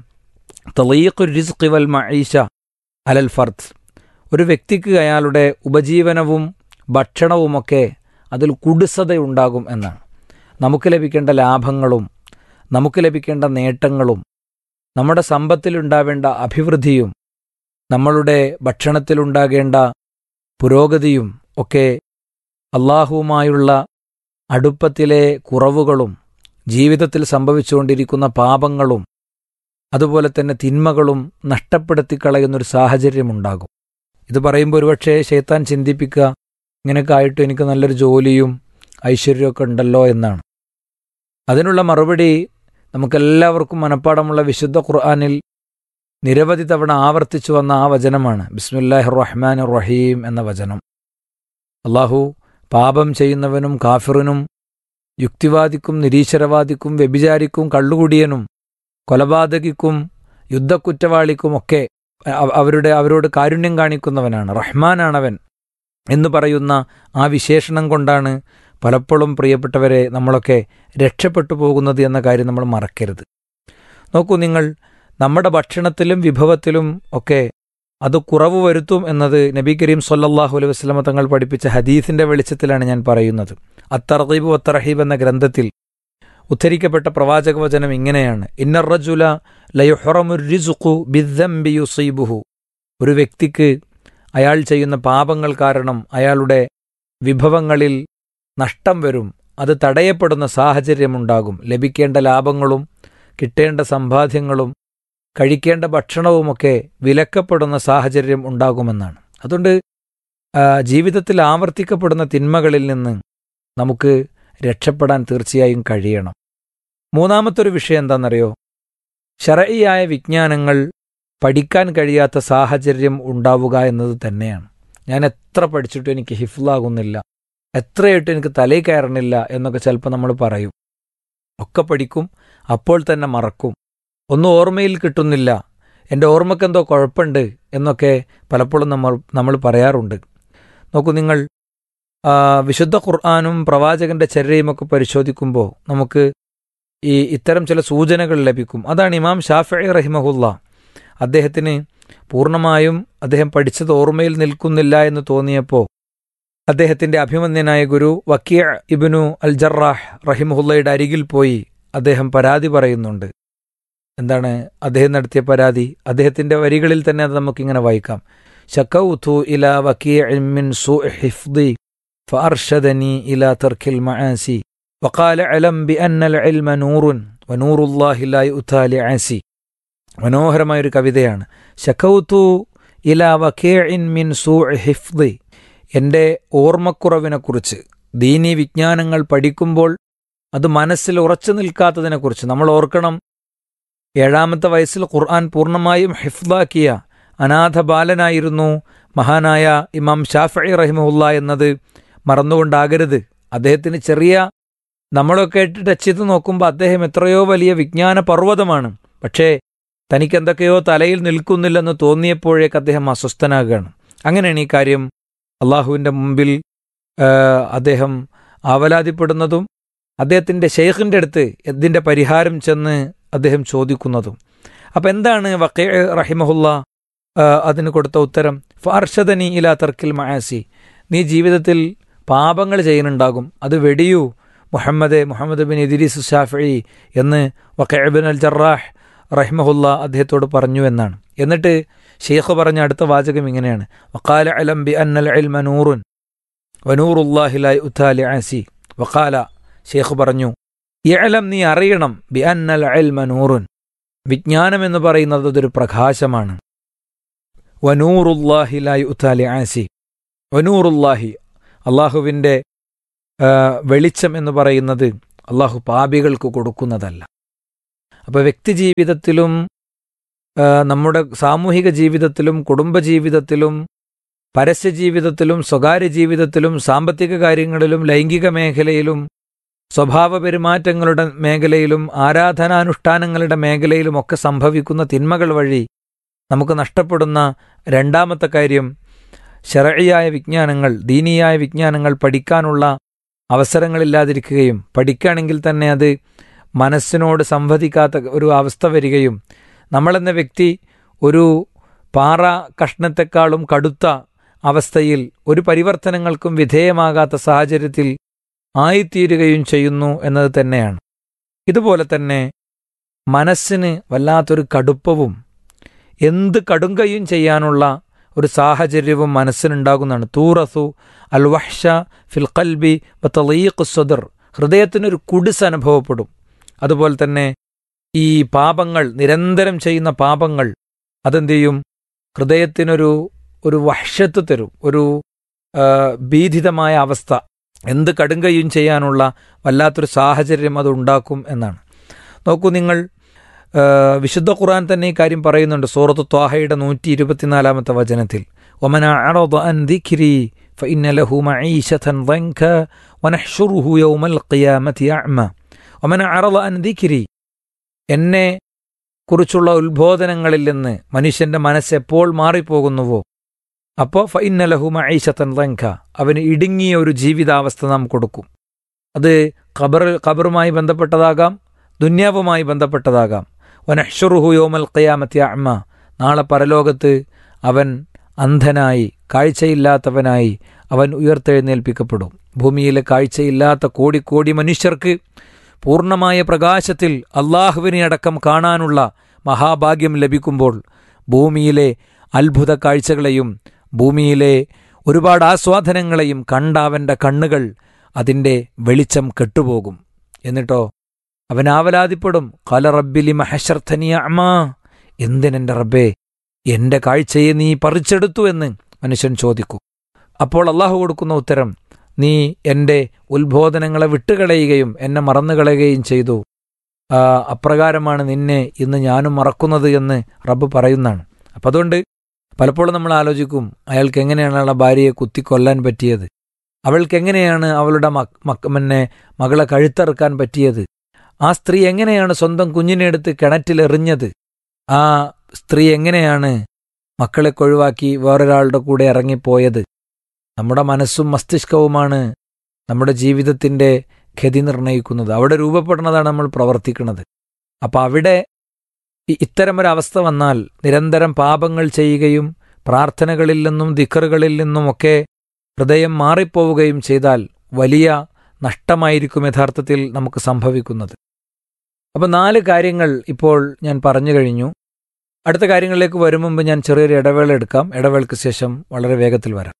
തലീഖു റിസ്ഖി വൽ മഈഷ അലൽ ഫർദ് ഒരു വ്യക്തിക്ക് അയാളുടെ ഉപജീവനവും ഭക്ഷണവുമൊക്കെ അതിൽ കുടിസതയുണ്ടാകും എന്നാണ് നമുക്ക് ലഭിക്കേണ്ട ലാഭങ്ങളും നമുക്ക് ലഭിക്കേണ്ട നേട്ടങ്ങളും നമ്മുടെ സമ്പത്തിലുണ്ടാവേണ്ട അഭിവൃദ്ധിയും നമ്മളുടെ ഭക്ഷണത്തിലുണ്ടാകേണ്ട പുരോഗതിയും ഒക്കെ അള്ളാഹുവുമായുള്ള അടുപ്പത്തിലെ കുറവുകളും ജീവിതത്തിൽ സംഭവിച്ചുകൊണ്ടിരിക്കുന്ന പാപങ്ങളും അതുപോലെ തന്നെ തിന്മകളും നഷ്ടപ്പെടുത്തി കളയുന്നൊരു സാഹചര്യമുണ്ടാകും ഇത് പറയുമ്പോൾ ഒരുപക്ഷെ ശൈത്താൻ ചിന്തിപ്പിക്കുക ഇങ്ങനെയൊക്കെ ആയിട്ട് എനിക്ക് നല്ലൊരു ജോലിയും ഐശ്വര്യമൊക്കെ ഉണ്ടല്ലോ എന്നാണ് അതിനുള്ള മറുപടി നമുക്കെല്ലാവർക്കും മനഃപ്പാടമുള്ള വിശുദ്ധ ഖുർആാനിൽ നിരവധി തവണ ആവർത്തിച്ചു വന്ന ആ വചനമാണ് ബിസ്മില്ലാഹി റഹ്മാൻ റഹീം എന്ന വചനം അള്ളാഹു പാപം ചെയ്യുന്നവനും കാഫിറിനും യുക്തിവാദിക്കും നിരീശ്വരവാദിക്കും വ്യഭിചാരിക്കും കള്ളുകുടിയനും കൊലപാതകിക്കും യുദ്ധക്കുറ്റവാളിക്കുമൊക്കെ അവ- അവരുടെ അവരോട് കാരുണ്യം കാണിക്കുന്നവനാണ് റഹ്മാനാണവൻ എന്ന് പറയുന്ന ആ വിശേഷണം കൊണ്ടാണ് പലപ്പോഴും പ്രിയപ്പെട്ടവരെ നമ്മളൊക്കെ രക്ഷപ്പെട്ടു പോകുന്നത് എന്ന കാര്യം നമ്മൾ മറക്കരുത് നോക്കൂ നിങ്ങൾ നമ്മുടെ ഭക്ഷണത്തിലും വിഭവത്തിലും ഒക്കെ അത് കുറവ് വരുത്തും എന്നത് നബി കരീം സൊല്ലാഹു അലൈഹി വസ്ലമ തങ്ങൾ പഠിപ്പിച്ച ഹദീസിന്റെ വെളിച്ചത്തിലാണ് ഞാൻ പറയുന്നത് അത്തറീബ് അത്തറഹീബ് എന്ന ഗ്രന്ഥത്തിൽ ഉദ്ധരിക്കപ്പെട്ട പ്രവാചക വചനം ഇങ്ങനെയാണ് ഇന്നറജുല ലയുഹറമുരിസുഖു ബിദ്ദംബി യുസീബുഹു ഒരു വ്യക്തിക്ക് അയാൾ ചെയ്യുന്ന പാപങ്ങൾ കാരണം അയാളുടെ വിഭവങ്ങളിൽ നഷ്ടം വരും അത് തടയപ്പെടുന്ന സാഹചര്യമുണ്ടാകും ലഭിക്കേണ്ട ലാഭങ്ങളും കിട്ടേണ്ട സമ്പാദ്യങ്ങളും കഴിക്കേണ്ട ഭക്ഷണവുമൊക്കെ വിലക്കപ്പെടുന്ന സാഹചര്യം ഉണ്ടാകുമെന്നാണ് അതുകൊണ്ട് ആ, ജീവിതത്തിൽ ആവർത്തിക്കപ്പെടുന്ന തിന്മകളിൽ നിന്ന് നമുക്ക് രക്ഷപ്പെടാൻ തീർച്ചയായും കഴിയണം മൂന്നാമത്തെ ഒരു വിഷയം എന്താണെന്നറിയോ ശരയിയായ വിജ്ഞാനങ്ങൾ പഠിക്കാൻ കഴിയാത്ത സാഹചര്യം ഉണ്ടാവുക എന്നത് തന്നെയാണ് ഞാൻ എത്ര പഠിച്ചിട്ടും എനിക്ക് ഹിഫ്ലാകുന്നില്ല എത്രയായിട്ടും എനിക്ക് തലയിൽ കയറണില്ല എന്നൊക്കെ ചിലപ്പോൾ നമ്മൾ പറയും ഒക്കെ പഠിക്കും അപ്പോൾ തന്നെ മറക്കും ഒന്നും ഓർമ്മയിൽ കിട്ടുന്നില്ല എൻ്റെ ഓർമ്മക്കെന്തോ കുഴപ്പമുണ്ട് എന്നൊക്കെ പലപ്പോഴും നമ്മൾ നമ്മൾ പറയാറുണ്ട് നോക്കൂ നിങ്ങൾ ആ, വിശുദ്ധ ഖുർആാനും പ്രവാചകന്റെ ചര്യയുമൊക്കെ പരിശോധിക്കുമ്പോൾ നമുക്ക് ഈ ഇത്തരം ചില സൂചനകൾ ലഭിക്കും അതാണ് ഇമാം ഷാഫി റഹിമഹുല്ല അദ്ദേഹത്തിന് പൂർണ്ണമായും അദ്ദേഹം പഠിച്ചത് ഓർമ്മയിൽ നിൽക്കുന്നില്ല എന്ന് തോന്നിയപ്പോൾ അദ്ദേഹത്തിന്റെ അഭിമന്യനായ ഗുരു വക്കീർ ഇബിനു അൽ ജറാഹ് റഹിമഹുല്ലയുടെ അരികിൽ പോയി അദ്ദേഹം പരാതി പറയുന്നുണ്ട് എന്താണ് അദ്ദേഹം നടത്തിയ പരാതി അദ്ദേഹത്തിന്റെ വരികളിൽ തന്നെ അത് നമുക്കിങ്ങനെ വായിക്കാം ശക്കൗതു ഇല വക്കീഇൻ മിൻ സൂഇ ഹിഫ്ദി فأرشدني إلى ترك المعاصي وقال علم بأن العلم نور ونور الله لا يؤتى لعاصي മനോഹരമായൊരു കവിതയാണ് ശക്കൗത്തു ഇല വക്കേഇൻ മിൻ സൂ ഹിഫ്ദി എൻ്റെ ഓർമ്മക്കുറവിനെക്കുറിച്ച് ദീനീ വിജ്ഞാനങ്ങൾ പഠിക്കുമ്പോൾ അത് മനസ്സിൽ ഉറച്ചു നിൽക്കാത്തതിനെക്കുറിച്ച് നമ്മൾ ഓർക്കണം ഏഴാമത്തെ വയസ്സിൽ ഖുർആൻ പൂർണ്ണമായും ഹിഫ്ദാക്കിയ അനാഥ ബാലനായിരുന്നു മഹാനായ ഇമാം ഷാഫി റഹിമുല്ല എന്നത് മറന്നുകൊണ്ടാകരുത് അദ്ദേഹത്തിന് ചെറിയ നമ്മളൊക്കെ ടച്ച് ചെയ്ത് നോക്കുമ്പോൾ അദ്ദേഹം എത്രയോ വലിയ വിജ്ഞാന പർവ്വതമാണ് പക്ഷേ തനിക്ക് എന്തൊക്കെയോ തലയിൽ നിൽക്കുന്നില്ലെന്ന് തോന്നിയപ്പോഴേക്ക് അദ്ദേഹം അസ്വസ്ഥനാകുകയാണ് അങ്ങനെയാണ് ഈ കാര്യം അള്ളാഹുവിൻ്റെ മുമ്പിൽ ആ, അദ്ദേഹം ആവലാതിപ്പെടുന്നതും അദ്ദേഹത്തിൻ്റെ ഷെയ്ഖിൻ്റെ അടുത്ത് ഇതിൻ്റെ പരിഹാരം ചെന്ന് അദ്ദേഹം ചോദിക്കുന്നതും അപ്പം എന്താണ് വക്കേ റഹിമഹുല്ല ആ, അതിന് കൊടുത്ത ഉത്തരം ഫാർഷദനി ഇലാ തർക്കിൽ മയാസി നീ ജീവിതത്തിൽ പാപങ്ങൾ ചെയ്യുന്നുണ്ടാകും അത് വെടിയൂ Muhammad Muhammad bin Idris Shafi എന്ന് വക്കഅബിൻ അൽ ജറാഹ് റഹിമഹുല്ല അദ്ദേഹത്തോട് പറഞ്ഞു എന്നാണ് എന്നിട്ട് ഷെയ്ഖ് പറഞ്ഞ അടുത്ത വാചകം ഇങ്ങനെയാണ് വക്കാല അലം ബി അന്നൽ ഇൽമ നൂറുൻ വനൂറുല്ലാഹിലായി ഉത്താലി ആസി വക്കാല ഷെയ്ഖ് പറഞ്ഞു ഇഅലം നീ അറിയണം ബി അന്നൽ ഇൽമ നൂറുൻ വിജ്ഞാനം എന്ന് പറയുന്നത് അതൊരു പ്രകാശമാണ് വനൂറുല്ലാഹിലായി ഉത്താലി ആസി വനൂറുല്ലാഹി അള്ളാഹുവിൻ്റെ ആ, വെളിച്ചം എന്ന് പറയുന്നത് അള്ളാഹു പാപികൾക്ക് കൊടുക്കുന്നതല്ല അപ്പോൾ വ്യക്തി ജീവിതത്തിലും ആ, നമ്മുടെ സാമൂഹിക ജീവിതത്തിലും കുടുംബ ജീവിതത്തിലും പരസ്യ ജീവിതത്തിലും സ്വകാര്യ ജീവിതത്തിലും സാമ്പത്തിക കാര്യങ്ങളിലും ലൈംഗിക മേഖലയിലും സ്വഭാവ പെരുമാറ്റങ്ങളുടെ മേഖലയിലും ആരാധനാനുഷ്ഠാനങ്ങളുടെ മേഖലയിലും ഒക്കെ സംഭവിക്കുന്ന തിന്മകൾ വഴി നമുക്ക് നഷ്ടപ്പെടുന്ന രണ്ടാമത്തെ കാര്യം ശരഴിയായ വിജ്ഞാനങ്ങൾ ദീനീയായ വിജ്ഞാനങ്ങൾ പഠിക്കാനുള്ള അവസരങ്ങളില്ലാതിരിക്കുകയും പഠിക്കുകയാണെങ്കിൽ തന്നെ അത് മനസ്സിനോട് സംവദിക്കാത്ത ഒരു അവസ്ഥ വരികയും നമ്മളെന്ന വ്യക്തി ഒരു പാറ കഷ്ണത്തെക്കാളും കടുത്ത അവസ്ഥയിൽ ഒരു പരിവർത്തനങ്ങൾക്കും വിധേയമാകാത്ത സാഹചര്യത്തിൽ ആയിത്തീരുകയും ചെയ്യുന്നു എന്നത് തന്നെയാണ് ഇതുപോലെ തന്നെ മനസ്സിന് വല്ലാത്തൊരു കടുപ്പവും എന്ത് കടുങ്കയും ചെയ്യാനുള്ള ഒരു സാഹചര്യവും മനസ്സിനുണ്ടാകുന്നതാണ് തൂറസു അൽ വഹ്ഷ ഫിൽ ഖൽബി വത്തലീഖ് സ്വദർ ഹൃദയത്തിനൊരു കുടിസ് അനുഭവപ്പെടും അതുപോലെ തന്നെ ഈ പാപങ്ങൾ നിരന്തരം ചെയ്യുന്ന പാപങ്ങൾ അതെന്ത് ചെയ്യും ഹൃദയത്തിനൊരു ഒരു വഹ്ഷത്ത് തരും ഒരു ആ, ഭീതിതമായ അവസ്ഥ എന്ത് കടുങ്കയും ചെയ്യാനുള്ള വല്ലാത്തൊരു സാഹചര്യം അത് ഉണ്ടാക്കും എന്നാണ് നോക്കൂ നിങ്ങൾ ആ, വിശുദ്ധ ഖുർആൻ തന്നെ ഈ കാര്യം പറയുന്നുണ്ട് സൂറത്ത് ത്വാഹയുടെ നൂറ്റി ഇരുപത്തിനാലാമത്തെ വചനത്തിൽ ഒമന അൻ ദിഖ്രി فإن له معيشة ضنكا ونحشره يوم القيامة أعمى ومن أعرض عن ذكري എന്നെ കുറിച്ചുള്ള ഉത്ബോധനങ്ങളിൽ നിന്ന് മനുഷ്യന്റെ മനസ്സ് എപ്പോൾ മാറിപ്പോകുന്നുവോ അപ്പോൾ ഫൈനലഹു മൈഷത്തൻ ലങ്ക അവന് ഇടുങ്ങിയ ഒരു ജീവിതാവസ്ഥ നാം കൊടുക്കും അത് ഖബർ ഖബറുമായി ബന്ധപ്പെട്ടതാകാം ദുന്യാവുമായി ബന്ധപ്പെട്ടതാകാം വനഹ്ഷുറുഹു യോമൽ ഖയാമത്തി അമ്മ നാളെ പരലോകത്ത് അവൻ അന്ധനായി കാഴ്ചയില്ലാത്തവനായി അവൻ ഉയർത്തെഴുന്നേൽപ്പിക്കപ്പെടും ഭൂമിയിലെ കാഴ്ചയില്ലാത്ത കോടിക്കോടി മനുഷ്യർക്ക് പൂർണ്ണമായ പ്രകാശത്തിൽ അള്ളാഹുവിനെ അടക്കം കാണാനുള്ള മഹാഭാഗ്യം ലഭിക്കുമ്പോൾ ഭൂമിയിലെ അത്ഭുത കാഴ്ചകളെയും ഭൂമിയിലെ ഒരുപാട് ആസ്വാദനങ്ങളെയും കണ്ട അവൻ്റെ കണ്ണുകൾ അതിൻ്റെ വെളിച്ചം കെട്ടുപോകും എന്നിട്ടോ അവൻ ആവലാതിപ്പെടും കല റബ്ബിലി മഹശർത്തനിയ അമ്മാ എന്തിനെൻ്റെ റബ്ബേ എന്റെ കാഴ്ചയെ നീ പറിച്ചെടുത്തു എന്ന് മനുഷ്യൻ ചോദിക്കും അപ്പോൾ അള്ളാഹു കൊടുക്കുന്ന ഉത്തരം നീ എൻ്റെ ഉത്ബോധനങ്ങളെ വിട്ടുകളയുകയും എന്നെ മറന്നുകളയുകയും ചെയ്തു ആ, അപ്രകാരമാണ് നിന്നെ ഇന്ന് ഞാനും മറക്കുന്നത് എന്ന് റബ്ബ് പറയുന്നതാണ് അപ്പം അതുകൊണ്ട് പലപ്പോഴും നമ്മൾ ആലോചിക്കും അയാൾക്ക് എങ്ങനെയാണ് അയാളുടെ ഭാര്യയെ കുത്തിക്കൊല്ലാൻ പറ്റിയത് അവൾക്ക് എങ്ങനെയാണ് അവളുടെ മക് മക് പിന്നെ മകളെ കഴുത്തറുക്കാൻ പറ്റിയത് ആ സ്ത്രീ എങ്ങനെയാണ് സ്വന്തം കുഞ്ഞിനെ എടുത്ത് കിണറ്റിലെറിഞ്ഞത് ആ സ്ത്രീ എങ്ങനെയാണ് മക്കളെ ഒഴിവാക്കി വേറൊരാളുടെ കൂടെ ഇറങ്ങിപ്പോയത് നമ്മുടെ മനസ്സും മസ്തിഷ്കവുമാണ് നമ്മുടെ ജീവിതത്തിന്റെ ഗതി നിർണ്ണയിക്കുന്നത് അവിടെ രൂപപ്പെടുന്നതാണ് നമ്മൾ പ്രവർത്തിക്കുന്നത് അപ്പം അവിടെ ഇ- ഇത്തരമൊരവസ്ഥ വന്നാൽ നിരന്തരം പാപങ്ങൾ ചെയ്യുകയും പ്രാർത്ഥനകളിൽ നിന്നും ദിക്കറുകളിൽ നിന്നുമൊക്കെ ഹൃദയം മാറിപ്പോവുകയും ചെയ്താൽ വലിയ നഷ്ടമായിരിക്കും യഥാർത്ഥത്തിൽ നമുക്ക് സംഭവിക്കുന്നത് അപ്പം നാല് കാര്യങ്ങൾ ഇപ്പോൾ ഞാൻ പറഞ്ഞു കഴിഞ്ഞു അടുത്ത കാര്യങ്ങളിലേക്ക് വരും മുമ്പ് ഞാൻ ചെറിയൊരു ഇടവേള എടുക്കാം ഇടവേളയ്ക്ക് ശേഷം വളരെ വേഗത്തിൽ വരാം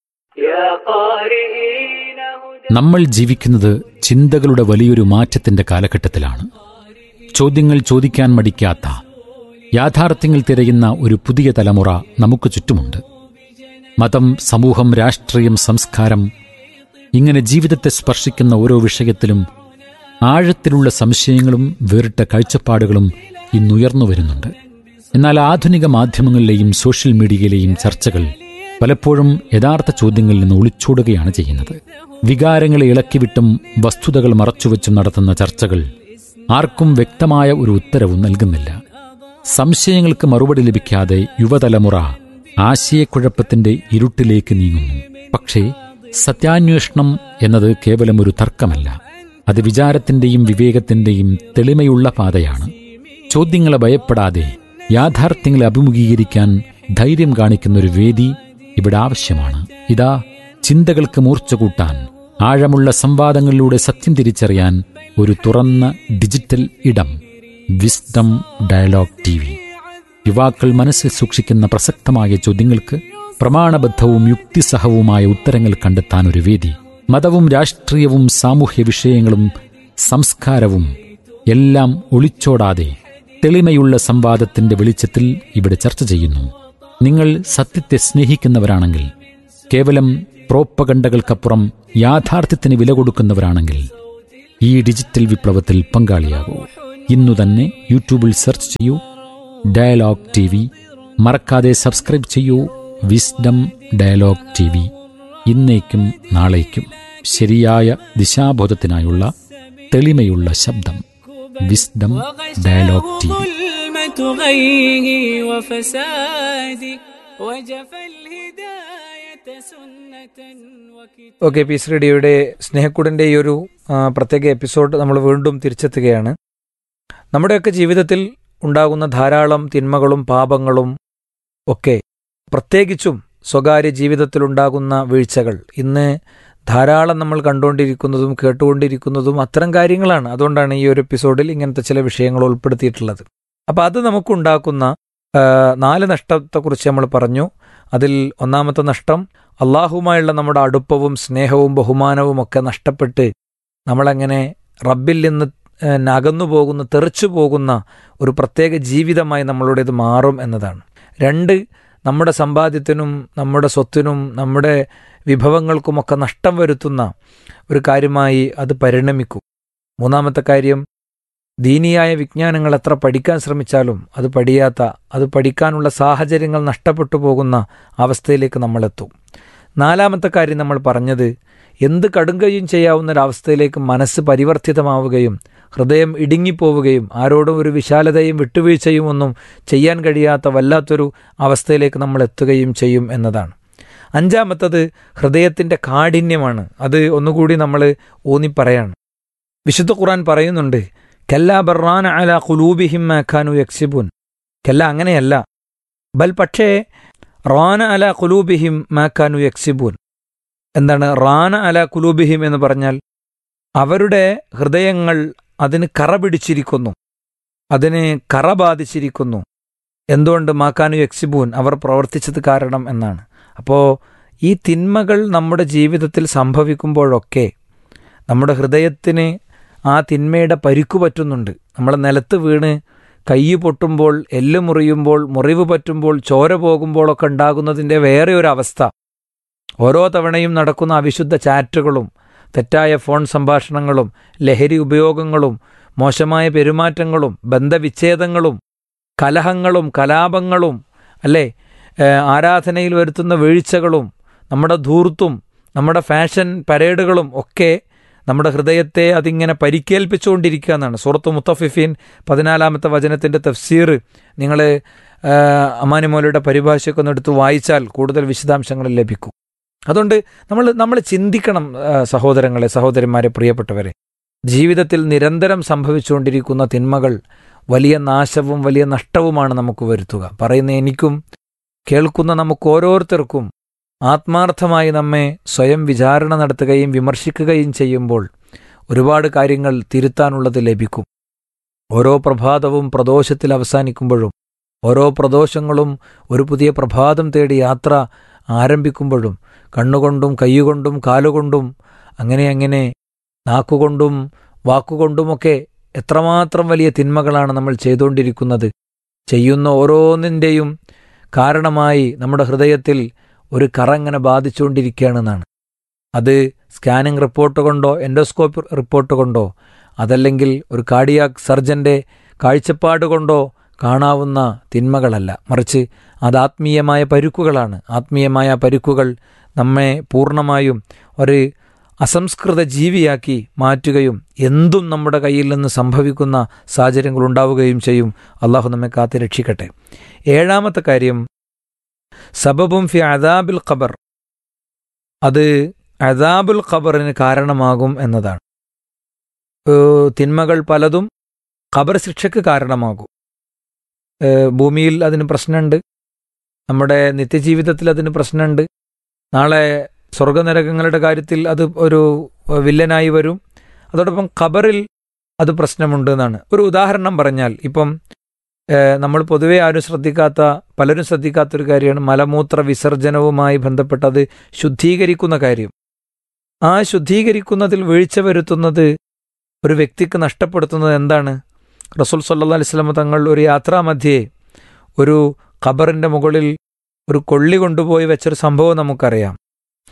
നമ്മൾ ജീവിക്കുന്നത് ചിന്തകളുടെ വലിയൊരു മാറ്റത്തിന്റെ കാലഘട്ടത്തിലാണ് ചോദ്യങ്ങൾ ചോദിക്കാൻ മടിക്കാത്ത യാഥാർത്ഥ്യങ്ങൾ തിരയുന്ന ഒരു പുതിയ തലമുറ നമുക്ക് ചുറ്റുമുണ്ട് മതം സമൂഹം രാഷ്ട്രീയം സംസ്കാരം ഇങ്ങനെ ജീവിതത്തെ സ്പർശിക്കുന്ന ഓരോ വിഷയത്തിലും ആഴത്തിലുള്ള സംശയങ്ങളും വേറിട്ട കാഴ്ചപ്പാടുകളും ഇന്നുയർന്നു വരുന്നുണ്ട് എന്നാൽ ആധുനിക മാധ്യമങ്ങളിലെയും സോഷ്യൽ മീഡിയയിലെയും ചർച്ചകൾ പലപ്പോഴും യഥാർത്ഥ ചോദ്യങ്ങളിൽ നിന്ന് ഒളിച്ചോടുകയാണ് ചെയ്യുന്നത് വികാരങ്ങളെ ഇളക്കിവിട്ടും വസ്തുതകൾ മറച്ചുവെച്ചും നടത്തുന്ന ചർച്ചകൾ ആർക്കും വ്യക്തമായ ഒരു ഉത്തരവും നൽകുന്നില്ല സംശയങ്ങൾക്ക് മറുപടി ലഭിക്കാതെ യുവതലമുറ ആശയക്കുഴപ്പത്തിന്റെ ഇരുട്ടിലേക്ക് നീങ്ങുന്നു പക്ഷേ സത്യാന്വേഷണം എന്നത് കേവലം ഒരു തർക്കമല്ല അത് വിചാരത്തിന്റെയും വിവേകത്തിന്റെയും തെളിമയുള്ള പാതയാണ് ചോദ്യങ്ങളെ ഭയപ്പെടാതെ യാഥാർത്ഥ്യങ്ങളെ അഭിമുഖീകരിക്കാൻ ധൈര്യം കാണിക്കുന്ന ഒരു വേദി ഇവിടെ ആവശ്യമാണ് ഇതാ ചിന്തകൾക്ക് മൂർച്ച കൂട്ടാൻ ആഴമുള്ള സംവാദങ്ങളിലൂടെ സത്യം തിരിച്ചറിയാൻ ഒരു തുറന്ന ഡിജിറ്റൽ ഇടം വിസ്ഡം ഡയലോഗ് ടി വി യുവാക്കൾ മനസ്സിൽ സൂക്ഷിക്കുന്ന പ്രസക്തമായ ചോദ്യങ്ങൾക്ക് പ്രമാണബദ്ധവും യുക്തിസഹവുമായ ഉത്തരങ്ങൾ കണ്ടെത്താൻ ഒരു വേദി മതവും രാഷ്ട്രീയവും സാമൂഹ്യ വിഷയങ്ങളും സംസ്കാരവും എല്ലാം ഒളിച്ചോടാതെ തെളിമയുള്ള സംവാദത്തിന്റെ വെളിച്ചത്തിൽ ഇവിടെ ചർച്ച ചെയ്യുന്നു നിങ്ങൾ സത്യത്തെ സ്നേഹിക്കുന്നവരാണെങ്കിൽ കേവലം പ്രോപ്പകണ്ടകൾക്കപ്പുറം യാഥാർത്ഥ്യത്തിന് വില കൊടുക്കുന്നവരാണെങ്കിൽ ഈ ഡിജിറ്റൽ വിപ്ലവത്തിൽ പങ്കാളിയാകൂ ഇന്നു തന്നെ യൂട്യൂബിൽ സെർച്ച് ചെയ്യൂ ഡയലോഗ് ടി വി മറക്കാതെ സബ്സ്ക്രൈബ് ചെയ്യൂ വിസ്ഡം ഡയലോഗ് ടി വി ഇന്നേക്കും നാളേക്കും ശരിയായ ദിശാബോധത്തിനായുള്ള തെളിമയുള്ള ശബ്ദം വിസ്ഡം ഡയലോഗ് ടി വി
ظلمة غيه وفساده وجف الهداية سنة وكتاب
ഓക്കെ പീസ് റേഡിയോയുടെ സ്നേഹക്കൂടിൻ്റെ ഈ ഒരു ആ, പ്രത്യേക എപ്പിസോഡ് നമ്മൾ വീണ്ടും തിരിച്ചെത്തുകയാണ് നമ്മുടെയൊക്കെ ജീവിതത്തിൽ ഉണ്ടാകുന്ന ധാരാളം തിന്മകളും പാപങ്ങളും ഒക്കെ പ്രത്യേകിച്ചും സ്വകാര്യ ജീവിതത്തിലുണ്ടാകുന്ന വീഴ്ചകൾ ഇന്ന് ധാരാളം നമ്മൾ കണ്ടുകൊണ്ടിരിക്കുന്നതും കേട്ടുകൊണ്ടിരിക്കുന്നതും അത്തരം കാര്യങ്ങളാണ് അതുകൊണ്ടാണ് ഈ ഒരു എപ്പിസോഡിൽ ഇങ്ങനത്തെ ചില വിഷയങ്ങൾ ഉൾപ്പെടുത്തിയിട്ടുള്ളത് അപ്പോൾ അത് നമുക്കുണ്ടാക്കുന്ന ആ, നാല് നഷ്ടത്തെക്കുറിച്ച് നമ്മൾ പറഞ്ഞു അതിൽ ഒന്നാമത്തെ നഷ്ടം അള്ളാഹുമായുള്ള നമ്മുടെ അടുപ്പവും സ്നേഹവും ബഹുമാനവും ഒക്കെ നഷ്ടപ്പെട്ട് നമ്മളങ്ങനെ റബ്ബിൽ നിന്ന് ഏഹ്, അകന്നു പോകുന്ന തെറിച്ചു പോകുന്ന ഒരു പ്രത്യേക ജീവിതമായി നമ്മളുടേത് മാറും എന്നതാണ് രണ്ട് നമ്മുടെ സമ്പാദ്യത്തിനും നമ്മുടെ സ്വത്തിനും നമ്മുടെ വിഭവങ്ങൾക്കുമൊക്കെ നഷ്ടം വരുത്തുന്ന ഒരു കാര്യമായി അത് പരിണമിക്കും മൂന്നാമത്തെ കാര്യം ദീനിയായ വിജ്ഞാനങ്ങൾ എത്ര പഠിക്കാൻ ശ്രമിച്ചാലും അത് പഠിയാത്ത അത് പഠിക്കാനുള്ള സാഹചര്യങ്ങൾ നഷ്ടപ്പെട്ടു പോകുന്ന അവസ്ഥയിലേക്ക് നമ്മളെത്തും നാലാമത്തെ കാര്യം നമ്മൾ പറഞ്ഞത് എന്ത് കടുങ്കയും ചെയ്യാവുന്ന ഒരവസ്ഥയിലേക്ക് മനസ്സ് പരിവർത്തിതമാവുകയും ഹൃദയം ഇടുങ്ങിപ്പോവുകയും ആരോടും ഒരു വിശാലതയും വിട്ടുവീഴ്ചയും ഒന്നും ചെയ്യാൻ കഴിയാത്ത വല്ലാത്തൊരു അവസ്ഥയിലേക്ക് നമ്മൾ എത്തുകയും ചെയ്യും എന്നതാണ് അഞ്ചാമത്തത് ഹൃദയത്തിൻ്റെ കാഠിന്യമാണ് അത് ഒന്നുകൂടി നമ്മൾ ഊന്നിപ്പറയാണ് വിശുദ്ധ ഖുർആൻ പറയുന്നുണ്ട് കല്ലാ ബർറാന അല ഖുലൂബിഹിം മാഖാനു യക്സിബുൻ കല്ല അങ്ങനെയല്ല ബൽ പക്ഷേ റാന അല ഖുലൂബിഹിം മാഖാനു യക്സിബുൻ എന്താണ് റാന അല കുലൂബിഹിം എന്ന് പറഞ്ഞാൽ അവരുടെ ഹൃദയങ്ങൾ അതിന് കറ പിടിച്ചിരിക്കുന്നു അതിന് കറ ബാധിച്ചിരിക്കുന്നു എന്തുകൊണ്ട് മാക്കാനു യക്സിബൂൻ അവർ പ്രവർത്തിച്ചത് കാരണം എന്നാണ് അപ്പോൾ ഈ തിന്മകൾ നമ്മുടെ ജീവിതത്തിൽ സംഭവിക്കുമ്പോഴൊക്കെ നമ്മുടെ ഹൃദയത്തിന് ആ തിന്മയുടെ പരിക്കു പറ്റുന്നുണ്ട് നമ്മൾ നിലത്ത് വീണ് കൈ പൊട്ടുമ്പോൾ എല്ല് മുറിയുമ്പോൾ മുറിവ് പറ്റുമ്പോൾ ചോര പോകുമ്പോഴൊക്കെ ഉണ്ടാകുന്നതിൻ്റെ വേറെ ഒരു അവസ്ഥ ഓരോ തവണയും നടക്കുന്ന അവിശുദ്ധ ചാറ്റുകളും തെറ്റായ ഫോൺ സംഭാഷണങ്ങളും ലഹരി ഉപയോഗങ്ങളും മോശമായ പെരുമാറ്റങ്ങളും ബന്ധവിച്ഛേദങ്ങളും കലഹങ്ങളും കലാപങ്ങളും അല്ലേ ഏഹ് ആരാധനയിൽ വരുത്തുന്ന വീഴ്ചകളും നമ്മുടെ ധൂർത്തും നമ്മുടെ ഫാഷൻ പരേഡുകളും ഒക്കെ നമ്മുടെ ഹൃദയത്തെ അതിങ്ങനെ പരിക്കേൽപ്പിച്ചുകൊണ്ടിരിക്കുക എന്നാണ് സൂറത്ത് മുത്തഫിഫീൻ പതിനാലാമത്തെ വചനത്തിൻ്റെ തഫ്സീർ നിങ്ങൾ അമാനിമോലയുടെ പരിഭാഷയൊക്കെ ഒന്ന് എടുത്ത് വായിച്ചാൽ കൂടുതൽ വിശദാംശങ്ങൾ ലഭിക്കും അതുകൊണ്ട് നമ്മൾ നമ്മൾ ചിന്തിക്കണം ആ, സഹോദരങ്ങളെ സഹോദരന്മാരെ പ്രിയപ്പെട്ടവരെ ജീവിതത്തിൽ നിരന്തരം സംഭവിച്ചുകൊണ്ടിരിക്കുന്ന തിന്മകൾ വലിയ നാശവും വലിയ നഷ്ടവുമാണ് നമുക്ക് വരുത്തുക പറയുന്ന എനിക്കും കേൾക്കുന്ന നമുക്ക് ഓരോരുത്തർക്കും ആത്മാർത്ഥമായി നമ്മെ സ്വയം വിചാരണ നടത്തുകയും വിമർശിക്കുകയും ചെയ്യുമ്പോൾ ഒരുപാട് കാര്യങ്ങൾ തിരുത്താനുള്ളത് ലഭിക്കും ഓരോ പ്രഭാതവും പ്രദോഷത്തിൽ അവസാനിക്കുമ്പോഴും ഓരോ പ്രദോഷങ്ങളും ഒരു പുതിയ പ്രഭാതം തേടി യാത്ര ആരംഭിക്കുമ്പോഴും കണ്ണുകൊണ്ടും കൈകൊണ്ടും കാലുകൊണ്ടും അങ്ങനെ അങ്ങനെ നാക്കുകൊണ്ടും വാക്കുകൊണ്ടുമൊക്കെ എത്രമാത്രം വലിയ തിന്മകളാണ് നമ്മൾ ചെയ്തുകൊണ്ടിരിക്കുന്നത് ചെയ്യുന്ന ഓരോന്നിൻ്റെയും കാരണമായി നമ്മുടെ ഹൃദയത്തിൽ ഒരു കറങ്ങനെ ബാധിച്ചുകൊണ്ടിരിക്കുകയാണെന്നാണ് അത് സ്കാനിംഗ് റിപ്പോർട്ട് കൊണ്ടോ എൻഡോസ്കോപ്പ് റിപ്പോർട്ട് കൊണ്ടോ അതല്ലെങ്കിൽ ഒരു കാർഡിയാക് സർജന്റെ കാഴ്ചപ്പാട് കൊണ്ടോ കാണാവുന്ന തിന്മകളല്ല മറിച്ച് അത് ആത്മീയമായ പരുക്കുകളാണ് ആത്മീയമായ പരുക്കുകൾ നമ്മെ പൂർണ്ണമായും ഒരു അസംസ്കൃത ജീവിയാക്കി മാറ്റുകയും എന്തും നമ്മുടെ കയ്യിൽ നിന്ന് സംഭവിക്കുന്ന സാഹചര്യങ്ങൾ ഉണ്ടാവുകയും ചെയ്യും അള്ളാഹു നമ്മെ കാത്ത് രക്ഷിക്കട്ടെ ഏഴാമത്തെ കാര്യം സബബും ഫി അദാബിൽ ഖബർ അത് അദാബുൽ ഖബറിന് കാരണമാകും എന്നതാണ് ഏഹ് തിന്മകൾ പലതും ഖബർ ശിക്ഷയ്ക്ക് കാരണമാകും ഏഹ് ഭൂമിയിൽ അതിന് പ്രശ്നമുണ്ട് നമ്മുടെ നിത്യജീവിതത്തിൽ അതിന് പ്രശ്നമുണ്ട് നാളെ സ്വർഗനരകങ്ങളുടെ കാര്യത്തിൽ അത് ഒരു വില്ലനായി വരും അതോടൊപ്പം ഖബറിൽ അത് പ്രശ്നമുണ്ട് എന്നാണ് ഒരു ഉദാഹരണം പറഞ്ഞാൽ ഇപ്പം ഏഹ് നമ്മൾ പൊതുവെ ആരും ശ്രദ്ധിക്കാത്ത പലരും ശ്രദ്ധിക്കാത്തൊരു കാര്യമാണ് മലമൂത്ര വിസർജനവുമായി ബന്ധപ്പെട്ടത് ശുദ്ധീകരിക്കുന്ന കാര്യം ആ ശുദ്ധീകരിക്കുന്നതിൽ വീഴ്ച വരുത്തുന്നത് ഒരു വ്യക്തിക്ക് നഷ്ടപ്പെടുത്തുന്നത് എന്താണ് റസൂൽ സല്ലാ അലിസ്ലാമ തങ്ങൾ ഒരു യാത്രാമധ്യേ ഒരു ഖബറിൻ്റെ മുകളിൽ ഒരു കൊള്ളി കൊണ്ടുപോയി വെച്ചൊരു സംഭവം നമുക്കറിയാം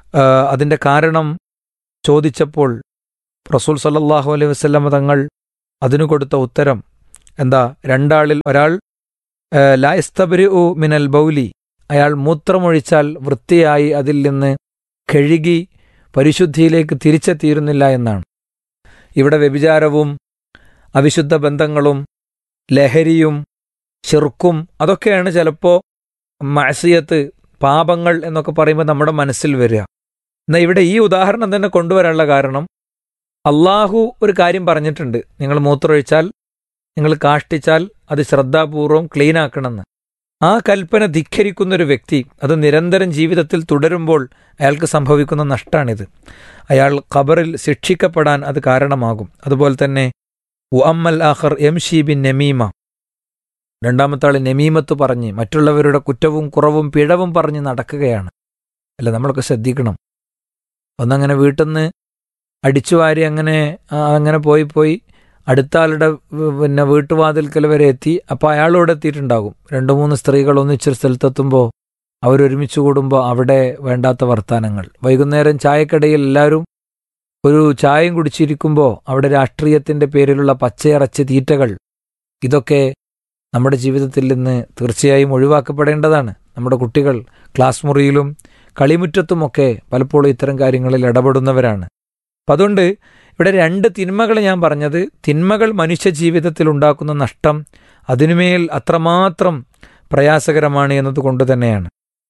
ആ, അതിൻ്റെ കാരണം ചോദിച്ചപ്പോൾ റസൂൽ സല്ലല്ലാഹു അലൈഹി വസല്ലമ തങ്ങൾ അതിനു കൊടുത്ത ഉത്തരം എന്താ രണ്ടാളിൽ ഒരാൾ ആ, ലാ യസ്തബ്രി ഉ മിനൽ ബൗലി അയാൾ മൂത്രമൊഴിച്ചാൽ വൃത്തിയായി അതിൽ നിന്ന് കഴുകി പരിശുദ്ധിയിലേക്ക് തിരിച്ചെത്തിയിരുന്നില്ല എന്നാണ് ഇവിടെ വ്യഭിചാരവും അവിശുദ്ധ ബന്ധങ്ങളും ലഹരിയും ഷിർക്കും അതൊക്കെയാണ് ചിലപ്പോൾ മഅസിയത്ത് പാപങ്ങൾ എന്നൊക്കെ പറയുമ്പോൾ നമ്മുടെ മനസ്സിൽ വരിക എന്നാൽ ഇവിടെ ഈ ഉദാഹരണം തന്നെ കൊണ്ടുവരാനുള്ള കാരണം അള്ളാഹു ഒരു കാര്യം പറഞ്ഞിട്ടുണ്ട് നിങ്ങൾ മൂത്രമൊഴിച്ചാൽ നിങ്ങൾ കാഷ്ടിച്ചാൽ അത് ശ്രദ്ധാപൂർവം ക്ലീൻ ആക്കണമെന്ന് ആ കൽപ്പന ധിഖരിക്കുന്ന ഒരു വ്യക്തി അത് നിരന്തരം ജീവിതത്തിൽ തുടരുമ്പോൾ അയാൾക്ക് സംഭവിക്കുന്ന നഷ്ടാണിത് അയാൾ ഖബറിൽ ശിക്ഷിക്കപ്പെടാൻ അത് കാരണമാകും അതുപോലെ തന്നെ ഉഅമ്മൽ ആഖർ എം ഷി ബിൻ നമീമ രണ്ടാമത്തെ ആൾ നമീമത്ത് പറഞ്ഞ് മറ്റുള്ളവരുടെ കുറ്റവും കുറവും പിഴവും പറഞ്ഞ് നടക്കുകയാണ് അല്ല നമ്മളൊക്കെ ശ്രദ്ധിക്കണം ഒന്നങ്ങനെ വീട്ടിൽ നിന്ന് അടിച്ചുവാരി അങ്ങനെ ആ, അങ്ങനെ പോയി പോയി അടുത്ത ആളുടെ വ് പിന്നെ വീട്ടുവാതിൽക്കൽ വരെ എത്തി അപ്പോൾ അയാളോട് എത്തിയിട്ടുണ്ടാകും രണ്ട് മൂന്ന് സ്ത്രീകൾ ഒന്നിച്ചൊരു സ്ഥലത്തെത്തുമ്പോൾ അവരൊരുമിച്ച് കൂടുമ്പോൾ അവിടെ വേണ്ടാത്ത വർത്തമാനങ്ങൾ വൈകുന്നേരം ചായക്കടയിൽ എല്ലാവരും ഒരു ചായയും കുടിച്ചിരിക്കുമ്പോൾ അവിടെ രാഷ്ട്രീയത്തിൻ്റെ പേരിലുള്ള പച്ചയിറച്ചി തീറ്റകൾ ഇതൊക്കെ നമ്മുടെ ജീവിതത്തിൽ നിന്ന് തീർച്ചയായും ഒഴിവാക്കപ്പെടേണ്ടതാണ് നമ്മുടെ കുട്ടികൾ ക്ലാസ് മുറിയിലും കളിമുറ്റത്തുമൊക്കെ പലപ്പോഴും ഇത്തരം കാര്യങ്ങളിൽ ഇടപെടുന്നവരാണ് അപ്പം അതുകൊണ്ട് ഇവിടെ രണ്ട് തിന്മകൾ ഞാൻ പറഞ്ഞത് തിന്മകൾ മനുഷ്യ ജീവിതത്തിൽ ഉണ്ടാക്കുന്ന നഷ്ടം അതിനുമേൽ അത്രമാത്രം പ്രയാസകരമാണ് എന്നതുകൊണ്ട് തന്നെയാണ്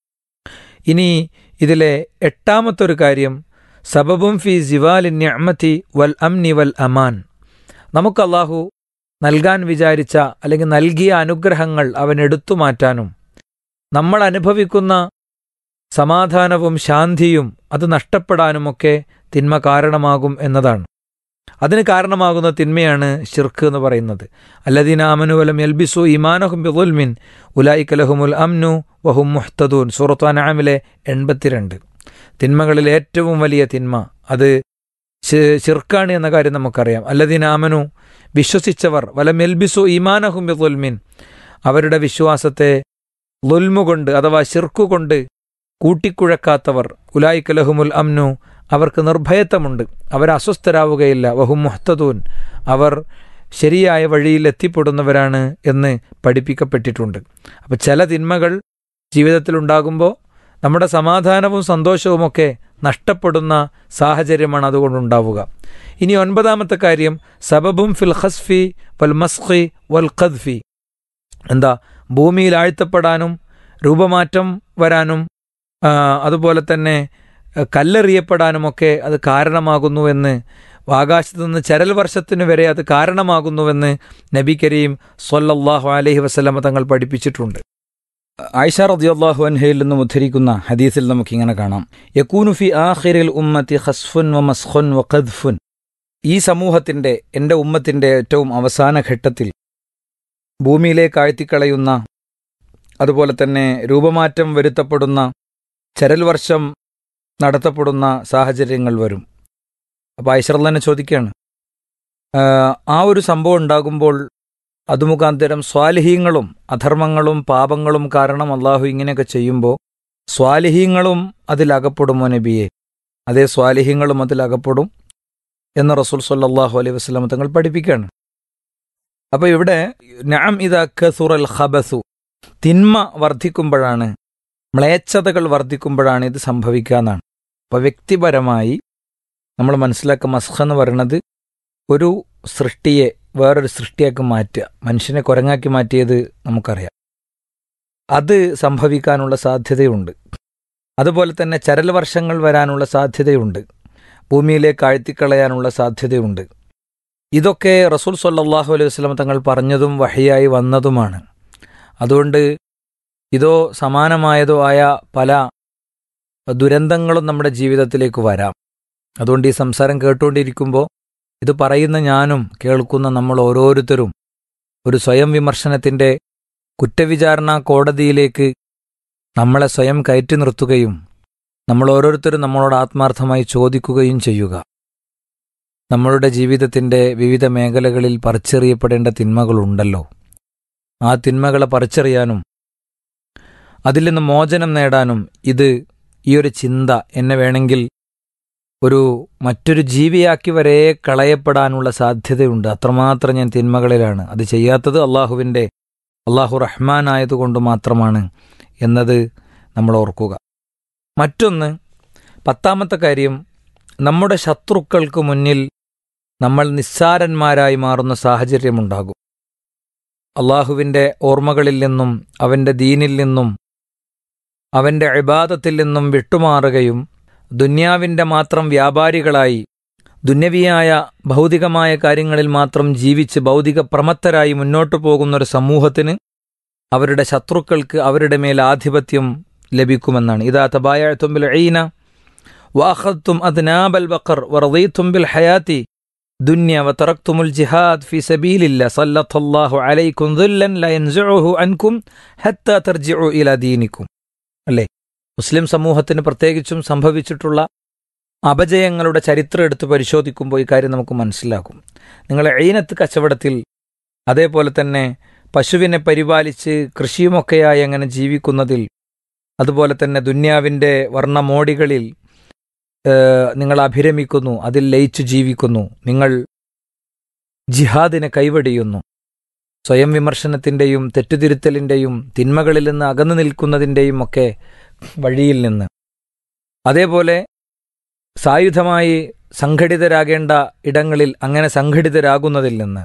ഇനി ഇതിലെ എട്ടാമത്തെ ഒരു കാര്യം സബബും ഫി സിവാലി ഞമ്മത്തി വൽ അംനി വൽ അമാൻ നമുക്ക് അള്ളാഹു നൽകാൻ വിചാരിച്ച അല്ലെങ്കിൽ നൽകിയ അനുഗ്രഹങ്ങൾ അവൻ എടുത്തു മാറ്റാനും നമ്മൾ അനുഭവിക്കുന്ന സമാധാനവും ശാന്തിയും അത് നഷ്ടപ്പെടാനുമൊക്കെ തിന്മ കാരണമാകും എന്നതാണ് അതിന് കാരണമാകുന്ന തിന്മയാണ് ഷിർക്ക് എന്ന് പറയുന്നത് അല്ലദീന അമനു വലം എൽബിസു ഇമാനഹും ബിദുൽമിൻ ഉലായിക്കലഹുമുൽ അംനു വഹും മുഹ്തദൂൻ സൂറത്ത് അനാമിലെ എൺപത്തിരണ്ട് തിന്മകളിൽ ഏറ്റവും വലിയ തിന്മ അത് ശി- ഷിർക്കാണ് എന്ന കാര്യം നമുക്കറിയാം അല്ലദീന അമനു വിശ്വസിച്ചവർ വലം എൽബിസു ഇമാനഹും ബിദുൽമിൻ അവരുടെ വിശ്വാസത്തെ ലുൽമുകൊണ്ട് അഥവാ ഷിർക്കുകൊണ്ട് കൂട്ടിക്കുഴക്കാത്തവർ ഉലായിക്കലഹുമുൽ അംനു അവർക്ക് നിർഭയത്വമുണ്ട് അവർ അസ്വസ്ഥരാവുകയില്ല വഹും മുഹ്തദൂൻ അവർ ശരിയായ വഴിയിൽ എത്തിപ്പെടുന്നവരാണ് എന്ന് പഠിപ്പിക്കപ്പെട്ടിട്ടുണ്ട് അപ്പോൾ ചില തിന്മകൾ ജീവിതത്തിലുണ്ടാകുമ്പോൾ നമ്മുടെ സമാധാനവും സന്തോഷവുമൊക്കെ നഷ്ടപ്പെടുന്ന സാഹചര്യമാണ് അതുകൊണ്ടുണ്ടാവുക ഇനി ഒൻപതാമത്തെ കാര്യം സബബും ഫിൽ ഖസ്ഫി വൽ മസ്ഖി വൽ ഖദ്ഫി എന്താ ഭൂമിയിൽ ആഴ്ത്തപ്പെടാനും രൂപമാറ്റം വരാനും ആ, അതുപോലെ തന്നെ ആ, കല്ലെറിയപ്പെടാനുമൊക്കെ അത് കാരണമാകുന്നുവെന്ന് ആകാശത്തു നിന്ന് ചരൽ വർഷത്തിന് വരെ അത് കാരണമാകുന്നുവെന്ന് നബി കരീം സൊല്ലാഹു അലഹി വസ്ലമ തങ്ങൾ പഠിപ്പിച്ചിട്ടുണ്ട്
ആയിഷ റദിയല്ലാഹു അൻഹയിൽ നിന്നും ഉദ്ധരിക്കുന്ന ഹദീസിൽ നമുക്കിങ്ങനെ കാണാം യക്കൂനു ഫി ആഖിറിൽ ഉമ്മത്തി ഖസ്ഫുൻ വ മസ്ഖുൻ വ ഖദ്ഫുൻ
ഈ സമൂഹത്തിൻ്റെ എൻ്റെ ഉമ്മത്തിൻ്റെ ഏറ്റവും അവസാന ഘട്ടത്തിൽ ഭൂമിയിലേക്ക് ആഴ്ത്തിക്കളയുന്ന അതുപോലെ തന്നെ രൂപമാറ്റം വരുത്തപ്പെടുന്ന ചരൽ വർഷം നടത്തപ്പെടുന്ന സാഹചര്യങ്ങൾ വരും അപ്പോൾ ഐശ്വർ തന്നെ ചോദിക്കുകയാണ് ആ, ആ ഒരു സംഭവം ഉണ്ടാകുമ്പോൾ അത് മുഖാന്തരം സ്വാലിഹീങ്ങളും അധർമ്മങ്ങളും പാപങ്ങളും കാരണം അള്ളാഹു ഇങ്ങനെയൊക്കെ ചെയ്യുമ്പോൾ സ്വാലിഹീങ്ങളും അതിലകപ്പെടുമോ നബിയെ അതേ സ്വാലിഹീങ്ങളും അതിലകപ്പെടും എന്ന് റസൂൽ സല്ലാഹു അലൈഹി വസ്ലം തങ്ങൾ പഠിപ്പിക്കുകയാണ് അപ്പോൾ ഇവിടെ നാം ഇതാ കസുറൽ ഖബസു തിന്മ വർദ്ധിക്കുമ്പോഴാണ് മ്ലേച്ഛതകൾ വർദ്ധിക്കുമ്പോഴാണ് ഇത് സംഭവിക്കുക എന്നാണ് അപ്പോൾ വ്യക്തിപരമായി നമ്മൾ മനസ്സിലാക്കുക മസ്ഖ എന്ന് പറയുന്നത് ഒരു സൃഷ്ടിയെ വേറൊരു സൃഷ്ടിയാക്കി മാറ്റുക മനുഷ്യനെ കുരങ്ങാക്കി മാറ്റിയത് നമുക്കറിയാം അത് സംഭവിക്കാനുള്ള സാധ്യതയുണ്ട് അതുപോലെ തന്നെ ചരൽ വർഷങ്ങൾ വരാനുള്ള സാധ്യതയുണ്ട് ഭൂമിയിലേക്ക് ആഴ്ത്തിക്കളയാനുള്ള സാധ്യതയുണ്ട് ഇതൊക്കെ റസൂൽ സല്ലാഹു അലൈഹി വസ്ലം തങ്ങൾ പറഞ്ഞതും വഹിയായി വന്നതുമാണ് അതുകൊണ്ട് ഇതോ സമാനമായതോ ആയ പല ദുരന്തങ്ങളും നമ്മുടെ ജീവിതത്തിലേക്ക് വരാം അതുകൊണ്ട് ഈ സംസാരം കേട്ടുകൊണ്ടിരിക്കുമ്പോൾ ഇത് പറയുന്ന ഞാനും കേൾക്കുന്ന നമ്മൾ ഓരോരുത്തരും ഒരു സ്വയം വിമർശനത്തിൻ്റെ കുറ്റവിചാരണ കോടതിയിലേക്ക് നമ്മളെ സ്വയം കയറ്റി നിർത്തുകയും നമ്മൾ ഓരോരുത്തരും നമ്മളോട് ആത്മാർത്ഥമായി ചോദിക്കുകയും ചെയ്യുക നമ്മളുടെ ജീവിതത്തിൻ്റെ വിവിധ മേഖലകളിൽ പറിച്ചെറിയപ്പെടേണ്ട തിന്മകളുണ്ടല്ലോ ആ തിന്മകളെ പറിച്ചെറിയാനും അതിൽ നിന്ന് മോചനം നേടാനും ഇത് ഈ ഒരു ചിന്ത എന്നെ വേണമെങ്കിൽ ഒരു മറ്റൊരു ജീവിയാക്കി വരെ കളയപ്പെടാനുള്ള സാധ്യതയുണ്ട് അത്രമാത്രം ഞാൻ തിന്മകളിലാണ് അത് ചെയ്യാത്തത് അള്ളാഹുവിൻ്റെ അള്ളാഹു റഹ്മാൻ ആയതുകൊണ്ട് മാത്രമാണ് എന്നത് നമ്മൾ ഓർക്കുക മറ്റൊന്ന് പത്താമത്തെ കാര്യം നമ്മുടെ ശത്രുക്കൾക്ക് മുന്നിൽ നമ്മൾ നിസ്സാരന്മാരായി മാറുന്ന സാഹചര്യമുണ്ടാകും അള്ളാഹുവിൻ്റെ ഓർമ്മകളിൽ നിന്നും അവൻ്റെ ദീനിൽ നിന്നും അവൻ്റെ ഇബാദത്തിൽ നിന്നും വിട്ടുമാറുകയും ദുന്യാവിൻ്റെ മാത്രം വ്യാപാരികളായി ദുന്യവിയായ ഭൗതികമായ കാര്യങ്ങളിൽ മാത്രം ജീവിച്ച് ഭൗതിക പ്രമത്തരായി മുന്നോട്ടു പോകുന്ന ഒരു സമൂഹത്തിന് അവരുടെ ശത്രുക്കൾക്ക് അവരുടെ മേൽ ആധിപത്യം ലഭിക്കുമെന്നാണ് ഇതാ തബായത്തും ബിൽ ഐന വാഹത്തും അദ്നാബൽ ബക്കർ വറദീത്തും ബിൽ ഹയാത്തി ദുന്യ വതറക്തുമുൽ ജിഹാദ് ഫി സബീലില്ല സല്ലല്ലാഹു അലൈക്കും ദുല്ലൻ ല യൻസുഉഹു അൻകും ഹത്താ തർജിഉ ഇലാ ദീനിക്കും അല്ലേ മുസ്ലിം സമൂഹത്തിന് പ്രത്യേകിച്ചും സംഭവിച്ചിട്ടുള്ള അപജയങ്ങളുടെ ചരിത്രം എടുത്ത് പരിശോധിക്കുമ്പോൾ ഈ കാര്യം നമുക്ക് മനസ്സിലാക്കും നിങ്ങൾ എഴുനത്ത് കച്ചവടത്തിൽ അതേപോലെ തന്നെ പശുവിനെ പരിപാലിച്ച് കൃഷിയുമൊക്കെയായി അങ്ങനെ ജീവിക്കുന്നതിൽ അതുപോലെ തന്നെ ദുന്യാവിൻ്റെ വർണ്ണമോടികളിൽ ഏഹ്, നിങ്ങൾ അഭിരമിക്കുന്നു അതിൽ ലയിച്ചു ജീവിക്കുന്നു നിങ്ങൾ ജിഹാദിനെ കൈവടിയുന്നു സ്വയം വിമർശനത്തിൻ്റെയും തെറ്റുതിരുത്തലിൻ്റെയും തിന്മകളിൽ നിന്ന് അകന്നു നിൽക്കുന്നതിൻ്റെയും ഒക്കെ വഴിയിൽ നിന്ന് അതേപോലെ സായുധമായി സംഘടിതരാകേണ്ട ഇടങ്ങളിൽ അങ്ങനെ സംഘടിതരാകുന്നതിൽ നിന്ന്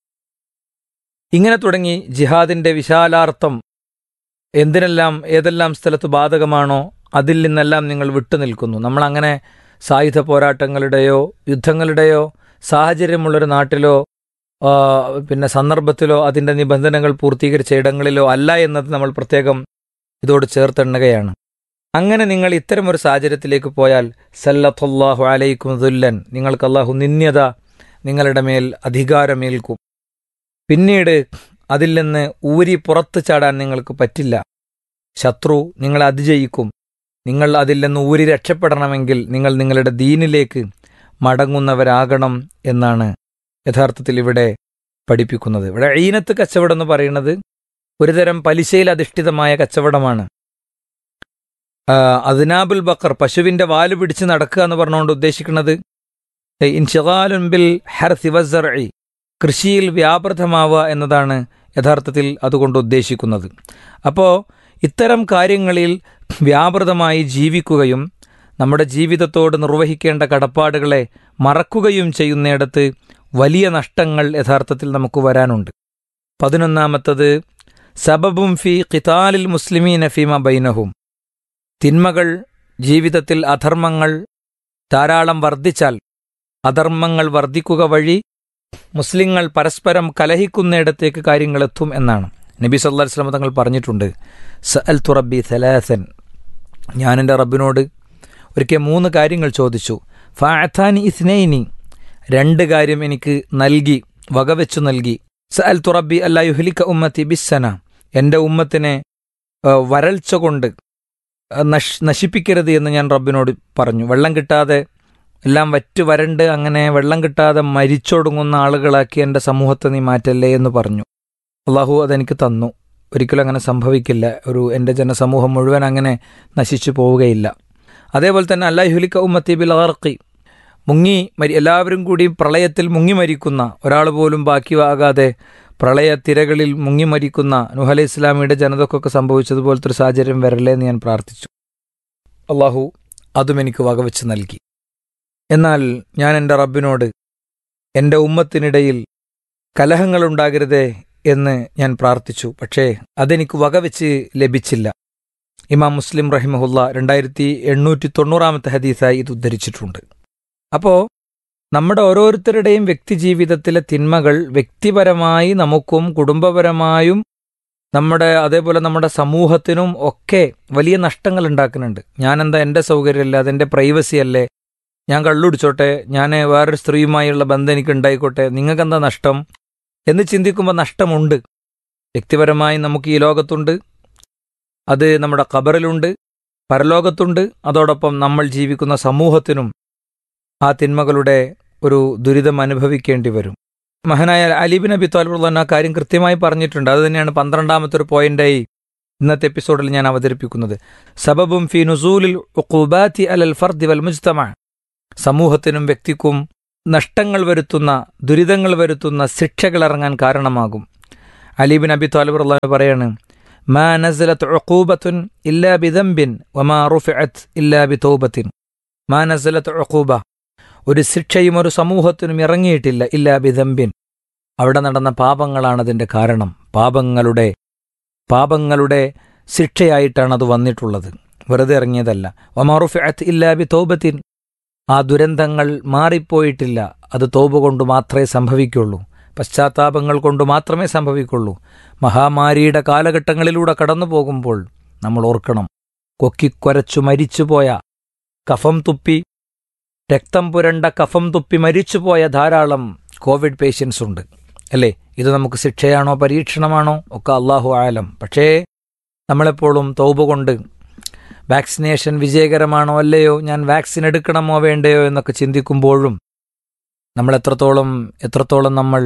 ഇങ്ങനെ തുടങ്ങി ജിഹാദിന്റെ വിശാലാർത്ഥം എന്തിനെല്ലാം ഏതെല്ലാം സ്ഥലത്ത് ബാധകമാണോ അതിൽ നിന്നെല്ലാം നിങ്ങൾ വിട്ടുനിൽക്കുന്നു നമ്മളങ്ങനെ സായുധ പോരാട്ടങ്ങളുടെയോ യുദ്ധങ്ങളുടെയോ സാഹചര്യമുള്ളൊരു നാട്ടിലോ ആ, പിന്നെ സന്ദർഭത്തിലോ അതിൻ്റെ നിബന്ധനകൾ പൂർത്തീകരിച്ച ഇടങ്ങളിലോ അല്ല എന്നത് നമ്മൾ പ്രത്യേകം ഇതോട് ചേർത്തെണ്ണുകയാണ് അങ്ങനെ നിങ്ങൾ ഇത്തരം ഒരു സാഹചര്യത്തിലേക്ക് പോയാൽ സല്ലത്തുല്ലാഹു അലൈക്കും ദുല്ലൻ നിങ്ങൾക്ക് അള്ളാഹു നിന്യത നിങ്ങളുടെ മേൽ അധികാരമേൽക്കും പിന്നീട് അതിൽ നിന്ന് ഊരി പുറത്തു ചാടാൻ നിങ്ങൾക്ക് പറ്റില്ല ശത്രു നിങ്ങളെ അതിജയിക്കും നിങ്ങൾ അതിൽ നിന്ന് ഊരി രക്ഷപ്പെടണമെങ്കിൽ നിങ്ങൾ നിങ്ങളുടെ ദീനിലേക്ക് മടങ്ങുന്നവരാകണം എന്നാണ് യഥാർത്ഥത്തിൽ ഇവിടെ പഠിപ്പിക്കുന്നത് ഇവിടെ ഈനത്ത് കച്ചവടം എന്ന് പറയുന്നത് ഒരുതരം പലിശയിൽ അധിഷ്ഠിതമായ കച്ചവടമാണ് ആ, അദ്നാബുൽ ബക്കർ പശുവിന്റെ വാല് പിടിച്ച് നടക്കുക എന്ന് പറഞ്ഞുകൊണ്ട് ഉദ്ദേശിക്കുന്നത് ഇൻഷാലുൻ ബിൽ ഹർസി വസ്സർഇ കൃഷിയിൽ വ്യാപൃതമാവുക എന്നതാണ് യഥാർത്ഥത്തിൽ അതുകൊണ്ട് ഉദ്ദേശിക്കുന്നത് അപ്പോൾ ഇത്തരം കാര്യങ്ങളിൽ വ്യാപൃതമായി ജീവിക്കുകയും നമ്മുടെ ജീവിതത്തോട് നിർവഹിക്കേണ്ട കടപ്പാടുകളെ മറക്കുകയും ചെയ്യുന്നിടത്ത് വലിയ നഷ്ടങ്ങൾ യഥാർത്ഥത്തിൽ നമുക്ക് വരാനുണ്ട് പതിനൊന്നാമത്തത് സബബും ഫി ഖിതാലിൽ മുസ്ലിമീന ഫീമ ബൈനഹും തിന്മകൾ ജീവിതത്തിൽ അധർമ്മങ്ങൾ ധാരാളം വർദ്ധിച്ചാൽ അധർമ്മങ്ങൾ വർദ്ധിക്കുക വഴി മുസ്ലിങ്ങൾ പരസ്പരം കലഹിക്കുന്നിടത്തേക്ക് കാര്യങ്ങൾ എത്തും എന്നാണ് നബി സല്ലാ വസ്ലം തങ്ങൾ പറഞ്ഞിട്ടുണ്ട് സ അൽ തുറബി സലാസൻ ഞാൻ എൻ്റെ റബ്ബിനോട് ഒരിക്കൽ മൂന്ന് കാര്യങ്ങൾ ചോദിച്ചു ഫാത്താനി ഇസ്നൈനി രണ്ട് കാര്യം എനിക്ക് നൽകി വകവെച്ചു നൽകി സ അൽ തുറബി അല്ല യുഹലിക്ക ഉമ്മത്തി ബിസ്സന എൻ്റെ ഉമ്മത്തിനെ ആ, വരൾച്ച കൊണ്ട് ആ, നശ് നശിപ്പിക്കരുത് എന്ന് ഞാൻ റബ്ബിനോട് പറഞ്ഞു വെള്ളം കിട്ടാതെ എല്ലാം വറ്റ് വരണ്ട് അങ്ങനെ വെള്ളം കിട്ടാതെ മരിച്ചൊടുങ്ങുന്ന ആളുകളാക്കി എൻ്റെ സമൂഹത്തെ നീ മാറ്റല്ലേ എന്ന് പറഞ്ഞു അള്ളാഹു അതെനിക്ക് തന്നു ഒരിക്കലും അങ്ങനെ സംഭവിക്കില്ല ഒരു എൻ്റെ ജനസമൂഹം മുഴുവൻ അങ്ങനെ നശിച്ചു പോവുകയില്ല അതേപോലെ തന്നെ അല്ലാഹുലിക്ക ഉമ്മത്തി ബിൽ അർക്കി മുങ്ങി മരി എല്ലാവരും കൂടി പ്രളയത്തിൽ മുങ്ങി മരിക്കുന്ന ഒരാൾ പോലും ബാക്കിയാകാതെ പ്രളയ തിരകളിൽ മുങ്ങി മരിക്കുന്ന നുഹ അലൈഹി ഇസ്ലാമിയുടെ ജനതക്കൊക്കെ സംഭവിച്ചതുപോലത്തെ ഒരു സാഹചര്യം വരല്ലേ എന്ന് ഞാൻ പ്രാർത്ഥിച്ചു അള്ളാഹു അതും എനിക്ക് വകവെച്ച് നൽകി എന്നാൽ ഞാൻ എൻ്റെ റബ്ബിനോട് എൻ്റെ ഉമ്മത്തിനിടയിൽ കലഹങ്ങളുണ്ടാകരുതേ എന്ന് ഞാൻ പ്രാർത്ഥിച്ചു പക്ഷേ അതെനിക്ക് വകവെച്ച് ലഭിച്ചില്ല ഇമാം മുസ്ലിം റഹിമഹുല്ല രണ്ടായിരത്തി എണ്ണൂറ്റി തൊണ്ണൂറാമത്തെ ഹദീസായി ഇത് ഉദ്ധരിച്ചിട്ടുണ്ട് അപ്പോൾ നമ്മുടെ ഓരോരുത്തരുടെയും വ്യക്തിജീവിതത്തിലെ തിന്മകൾ വ്യക്തിപരമായി നമുക്കും കുടുംബപരമായും നമ്മുടെ അതേപോലെ നമ്മുടെ സമൂഹത്തിനും ഒക്കെ വലിയ നഷ്ടങ്ങൾ ഉണ്ടാക്കുന്നുണ്ട് ഞാനെന്താ എൻ്റെ സൗകര്യമല്ല അതെൻ്റെ പ്രൈവസി അല്ലേ ഞാൻ കള്ളുടിച്ചോട്ടെ ഞാൻ വേറൊരു സ്ത്രീയുമായുള്ള ബന്ധം എനിക്ക് ഉണ്ടായിക്കോട്ടെ നിങ്ങൾക്കെന്താ നഷ്ടം എന്ന് ചിന്തിക്കുമ്പോൾ നഷ്ടമുണ്ട് വ്യക്തിപരമായി നമുക്ക് ഈ ലോകത്തുണ്ട് അത് നമ്മുടെ ഖബറിലുണ്ട് പരലോകത്തുണ്ട് അതോടൊപ്പം നമ്മൾ ജീവിക്കുന്ന സമൂഹത്തിനും ആ തിന്മകളുടെ ഒരു ദുരിതം അനുഭവിക്കേണ്ടി വരും മഹാനായ അലിബിൻ അബി താലിബുള്ള ആ കാര്യം കൃത്യമായി പറഞ്ഞിട്ടുണ്ട് അത് തന്നെയാണ് പന്ത്രണ്ടാമത്തെ ഒരു പോയിന്റായി
ഇന്നത്തെ എപ്പിസോഡിൽ ഞാൻ അവതരിപ്പിക്കുന്നത് സബബും ഫി നുസൂലിൽ ഉഖൂബാത്തി അലൽ ഫർദി വൽ മുജ്തമ സമൂഹത്തിനും വ്യക്തിക്കും നഷ്ടങ്ങൾ വരുത്തുന്ന ദുരിതങ്ങൾ വരുത്തുന്ന ശിക്ഷകൾ ഇറങ്ങാൻ കാരണമാകും അലീബിൻ അബി താലിബ് അള്ളാഹു പറയാണ് മാ നസലത്ത് ഉഖൂബത്തുൻ ഇല്ലാ ബിദംബിൻ വമാ റുഫിഅത്ത് ഇല്ലാ ബിതൗബത്തിൻ മാ നസലത്ത് ഉഖൂബ ഒരു ശിക്ഷയും ഒരു സമൂഹത്തിനും ഇറങ്ങിയിട്ടില്ല ഇല്ലാ ബിദംബിൻ അവിടെ നടന്ന പാപങ്ങളാണ് അതിൻ്റെ കാരണം പാപങ്ങളുടെ പാപങ്ങളുടെ ശിക്ഷയായിട്ടാണ് അത് വന്നിട്ടുള്ളത് വെറുതെ ഇറങ്ങിയതല്ല വമാറുഫിഅത്ത് ഇല്ലാ ബി തൗബത്തിൻ ആ ദുരന്തങ്ങൾ മാറിപ്പോയിട്ടില്ല അത് തോപ കൊണ്ട് മാത്രമേ സംഭവിക്കുള്ളൂ പശ്ചാത്താപങ്ങൾ കൊണ്ട് മാത്രമേ സംഭവിക്കുള്ളൂ മഹാമാരിയുടെ കാലഘട്ടങ്ങളിലൂടെ കടന്നു പോകുമ്പോൾ നമ്മൾ ഓർക്കണം കൊക്കിക്കൊരച്ചു മരിച്ചുപോയ കഫം തുപ്പി രക്തം പുരണ്ട കഫം തുപ്പി മരിച്ചുപോയ ധാരാളം കോവിഡ് പേഷ്യൻസ് ഉണ്ട് അല്ലേ ഇത് നമുക്ക് ശിക്ഷയാണോ പരീക്ഷണമാണോ ഒക്കെ അള്ളാഹു ആലം പക്ഷേ നമ്മളെപ്പോഴും തൗബ കൊണ്ട് വാക്സിനേഷൻ വിജയകരമാണോ അല്ലയോ ഞാൻ വാക്സിൻ എടുക്കണമോ വേണ്ടയോ എന്നൊക്കെ ചിന്തിക്കുമ്പോഴും നമ്മൾ എത്രത്തോളം എത്രത്തോളം നമ്മൾ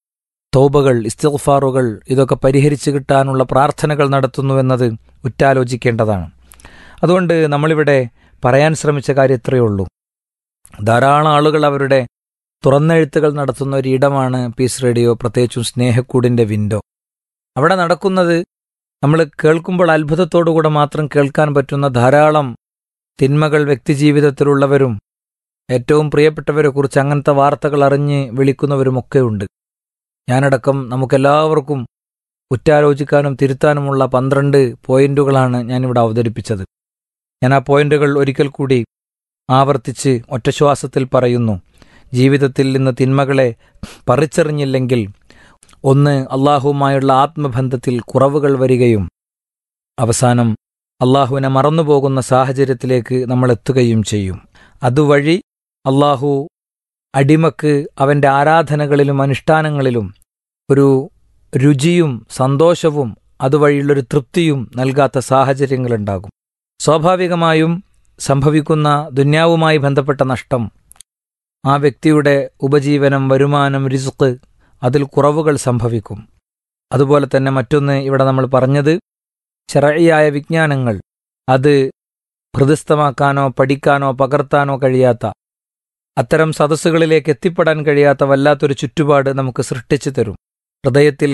തൗബകൾ ഇസ്തിഗ്ഫാറുകൾ ഇതൊക്കെ പരിഹരിച്ചു കിട്ടാനുള്ള പ്രാർത്ഥനകൾ നടത്തുന്നുവെന്നത് ഉറ്റാലോചിക്കേണ്ടതാണ് അതുകൊണ്ട് നമ്മളിവിടെ പറയാൻ ശ്രമിച്ച കാര്യം ഇത്രയേ ഉള്ളൂ ധാരാളം ആളുകൾ അവരുടെ തുറന്നെഴുത്തുകൾ നടത്തുന്ന ഒരു ഇടമാണ് പീസ് റേഡിയോ പ്രത്യേകിച്ചും സ്നേഹക്കൂടിൻ്റെ വിൻഡോ അവിടെ നടക്കുന്നത് നമ്മൾ കേൾക്കുമ്പോൾ അത്ഭുതത്തോടുകൂടെ മാത്രം കേൾക്കാൻ പറ്റുന്ന ധാരാളം തിന്മകൾ വ്യക്തിജീവിതത്തിലുള്ളവരും ഏറ്റവും പ്രിയപ്പെട്ടവരെക്കുറിച്ച് അങ്ങനത്തെ വാർത്തകൾ അറിഞ്ഞ് വിളിക്കുന്നവരുമൊക്കെ ഉണ്ട് ഞാനടക്കം നമുക്കെല്ലാവർക്കും ഉറ്റാലോചിക്കാനും തിരുത്താനുമുള്ള പന്ത്രണ്ട് പോയിന്റുകളാണ് ഞാനിവിടെ അവതരിപ്പിച്ചത് ഞാൻ ആ പോയിന്റുകൾ ഒരിക്കൽ കൂടി ആവർത്തിച്ച് ഒറ്റശ്വാസത്തിൽ പറയുന്നു ജീവിതത്തിൽ നിന്ന് തിന്മകളെ പറിച്ചെറിഞ്ഞില്ലെങ്കിൽ ഒന്ന് അള്ളാഹുവുമായുള്ള ആത്മബന്ധത്തിൽ കുറവുകൾ വരികയും അവസാനം അള്ളാഹുവിനെ മറന്നുപോകുന്ന സാഹചര്യത്തിലേക്ക് നമ്മൾ എത്തുകയും ചെയ്യും അതുവഴി അള്ളാഹു അടിമക്ക് അവൻ്റെ ആരാധനകളിലും അനുഷ്ഠാനങ്ങളിലും ഒരു രുചിയും സന്തോഷവും അതുവഴിയുള്ളൊരു തൃപ്തിയും നൽകാത്ത സാഹചര്യങ്ങളുണ്ടാകും സ്വാഭാവികമായും സംഭവിക്കുന്ന ദുന്യാവുമായി ബന്ധപ്പെട്ട നഷ്ടം ആ വ്യക്തിയുടെ ഉപജീവനം വരുമാനം റിസുക്ക് അതിൽ കുറവുകൾ സംഭവിക്കും അതുപോലെ തന്നെ മറ്റൊന്ന് ഇവിടെ നമ്മൾ പറഞ്ഞത് ചെറിയായ വിജ്ഞാനങ്ങൾ അത് ഹൃദയസ്ഥമാക്കാനോ പഠിക്കാനോ പകർത്താനോ കഴിയാത്ത അത്തരം സദസ്സുകളിലേക്ക് എത്തിപ്പെടാൻ കഴിയാത്ത വല്ലാത്തൊരു ചുറ്റുപാട് നമുക്ക് സൃഷ്ടിച്ചു തരും ഹൃദയത്തിൽ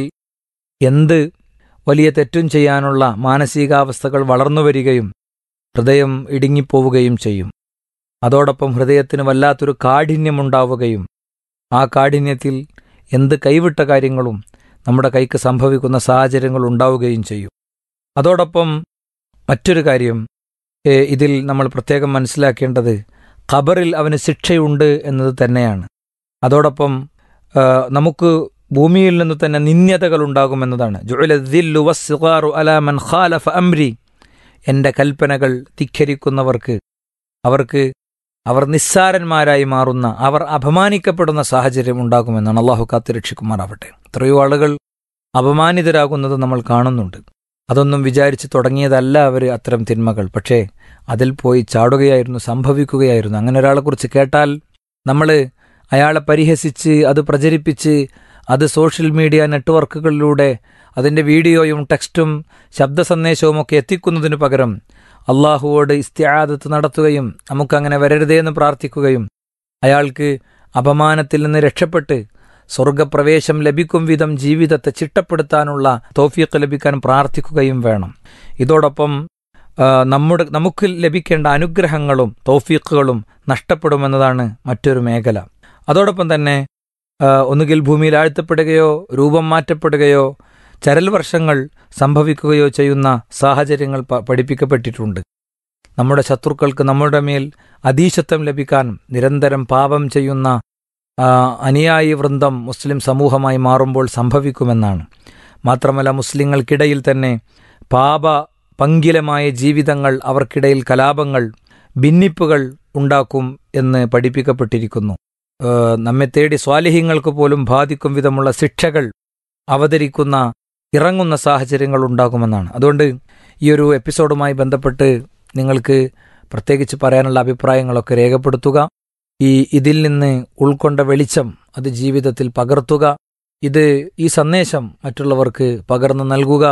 എന്ത് വലിയ തെറ്റും ചെയ്യാനുള്ള മാനസികാവസ്ഥകൾ വളർന്നു വരികയും ഹൃദയം ഇടുങ്ങിപ്പോവുകയും ചെയ്യും അതോടൊപ്പം ഹൃദയത്തിന് വല്ലാത്തൊരു കാഠിന്യമുണ്ടാവുകയും ആ കാഠിന്യത്തിൽ എന്ത് കൈവിട്ട കാര്യങ്ങളും നമ്മുടെ കൈക്ക് സംഭവിക്കുന്ന സാഹചര്യങ്ങൾ ഉണ്ടാവുകയും ചെയ്യും അതോടൊപ്പം മറ്റൊരു കാര്യം ഏ, ഇതിൽ നമ്മൾ പ്രത്യേകം മനസ്സിലാക്കേണ്ടത് ഖബറിൽ അവന് ശിക്ഷയുണ്ട് എന്നത് തന്നെയാണ് അതോടൊപ്പം ആ, നമുക്ക് ഭൂമിയിൽ നിന്ന് തന്നെ നിന്ദ്യതകൾ ഉണ്ടാകുമെന്നതാണ് ജുഅല ദില്ലു വസ്സിഗാറു അലാ മൻ ഖാലഫ അംരി എൻ്റെ കൽപ്പനകൾ ധിഖരിക്കുന്നവർക്ക് അവർക്ക് അവർ നിസ്സാരന്മാരായി മാറുന്ന അവർ അപമാനിക്കപ്പെടുന്ന സാഹചര്യം ഉണ്ടാകുമെന്നാണ് അള്ളാഹു കാത്തുരക്ഷിക്കുമാറാവട്ടെ എത്രയോ ആളുകൾ അപമാനിതരാകുന്നത് നമ്മൾ കാണുന്നുണ്ട് അതൊന്നും വിചാരിച്ച് തുടങ്ങിയതല്ല അവർ അത്തരം തിന്മകൾ പക്ഷേ അതിൽ പോയി ചാടുകയായിരുന്നു സംഭവിക്കുകയായിരുന്നു അങ്ങനെ ഒരാളെക്കുറിച്ച് കേട്ടാൽ നമ്മൾ അയാളെ പരിഹസിച്ച് അത് പ്രചരിപ്പിച്ച് അത് സോഷ്യൽ മീഡിയ നെറ്റ്വർക്കുകളിലൂടെ അതിൻ്റെ വീഡിയോയും ടെക്സ്റ്റും ശബ്ദ സന്ദേശവും ഒക്കെ എത്തിക്കുന്നതിനു പകരം അള്ളാഹുവോട് ഇസ്ത്യാദത്ത് നടത്തുകയും നമുക്കങ്ങനെ വരരുതേ എന്ന് പ്രാർത്ഥിക്കുകയും അയാൾക്ക് അപമാനത്തിൽ നിന്ന് രക്ഷപ്പെട്ട് സ്വർഗപ്രവേശം ലഭിക്കും വിധം ജീവിതത്തെ ചിട്ടപ്പെടുത്താനുള്ള തോഫീക്ക് ലഭിക്കാൻ പ്രാർത്ഥിക്കുകയും വേണം ഇതോടൊപ്പം ആ, നമ്മുടെ നമുക്ക് ലഭിക്കേണ്ട അനുഗ്രഹങ്ങളും തോഫീക്കുകളും നഷ്ടപ്പെടുമെന്നതാണ് മറ്റൊരു മേഖല അതോടൊപ്പം തന്നെ ആ, ഒന്നുകിൽ ഭൂമിയിൽ ആഴ്ത്തപ്പെടുകയോ രൂപം മാറ്റപ്പെടുകയോ ചരൽ വർഷങ്ങൾ സംഭവിക്കുകയോ ചെയ്യുന്ന സാഹചര്യങ്ങൾ പ- പഠിപ്പിക്കപ്പെട്ടിട്ടുണ്ട് നമ്മുടെ ശത്രുക്കൾക്ക് നമ്മുടെ മേൽ അധീശത്വം ലഭിക്കാൻ നിരന്തരം പാപം ചെയ്യുന്ന ആ, അനുയായി വൃന്ദം മുസ്ലിം സമൂഹമായി മാറുമ്പോൾ സംഭവിക്കുമെന്നാണ് മാത്രമല്ല മുസ്ലിങ്ങൾക്കിടയിൽ തന്നെ പാപ പങ്കിലമായ ജീവിതങ്ങൾ അവർക്കിടയിൽ കലാപങ്ങൾ ഭിന്നിപ്പുകൾ ഉണ്ടാക്കും എന്ന് പഠിപ്പിക്കപ്പെട്ടിരിക്കുന്നു ആ, നമ്മെ തേടി സ്വാലിഹ്യങ്ങൾക്ക് പോലും ബാധിക്കും വിധമുള്ള ശിക്ഷകൾ അവതരിക്കുന്ന ഇറങ്ങുന്ന സാഹചര്യങ്ങൾ ഉണ്ടാകുമെന്നാണ് അതുകൊണ്ട് ഈ ഒരു എപ്പിസോഡുമായി ബന്ധപ്പെട്ട് നിങ്ങൾക്ക് പ്രത്യേകിച്ച് പറയാനുള്ള അഭിപ്രായങ്ങളൊക്കെ രേഖപ്പെടുത്തുക ഈ ഇതിൽ നിന്ന് ഉൾക്കൊണ്ട വെളിച്ചം അത് ജീവിതത്തിൽ പകർത്തുക ഇത് ഈ സന്ദേശം മറ്റുള്ളവർക്ക് പകർന്നു നൽകുക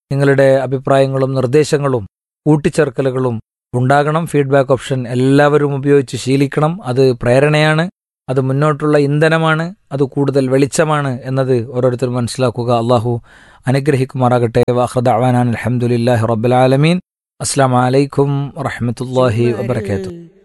നിങ്ങളുടെ അഭിപ്രായങ്ങളും നിർദ്ദേശങ്ങളും കൂട്ടിച്ചേർക്കലുകളും ഉണ്ടാകണം ഫീഡ്ബാക്ക് ഓപ്ഷൻ എല്ലാവരും ഉപയോഗിച്ച് ശീലിക്കണം അത് പ്രേരണയാണ് അത് മുന്നോട്ടുള്ള ഇന്ധനമാണ് അത് കൂടുതൽ വെളിച്ചമാണ് എന്നത് ഓരോരുത്തരും മനസ്സിലാക്കുക അള്ളാഹു അനുഗ്രഹിക്കുമാറാകട്ടെ വാഹൃദ അവാനാൻ അലഹമുല്ലാഹി റബ്ബുലാലമീൻ അസ്സാം വലൈക്കും വറഹമത്തല്ലാഹി വബർക്കാത്തു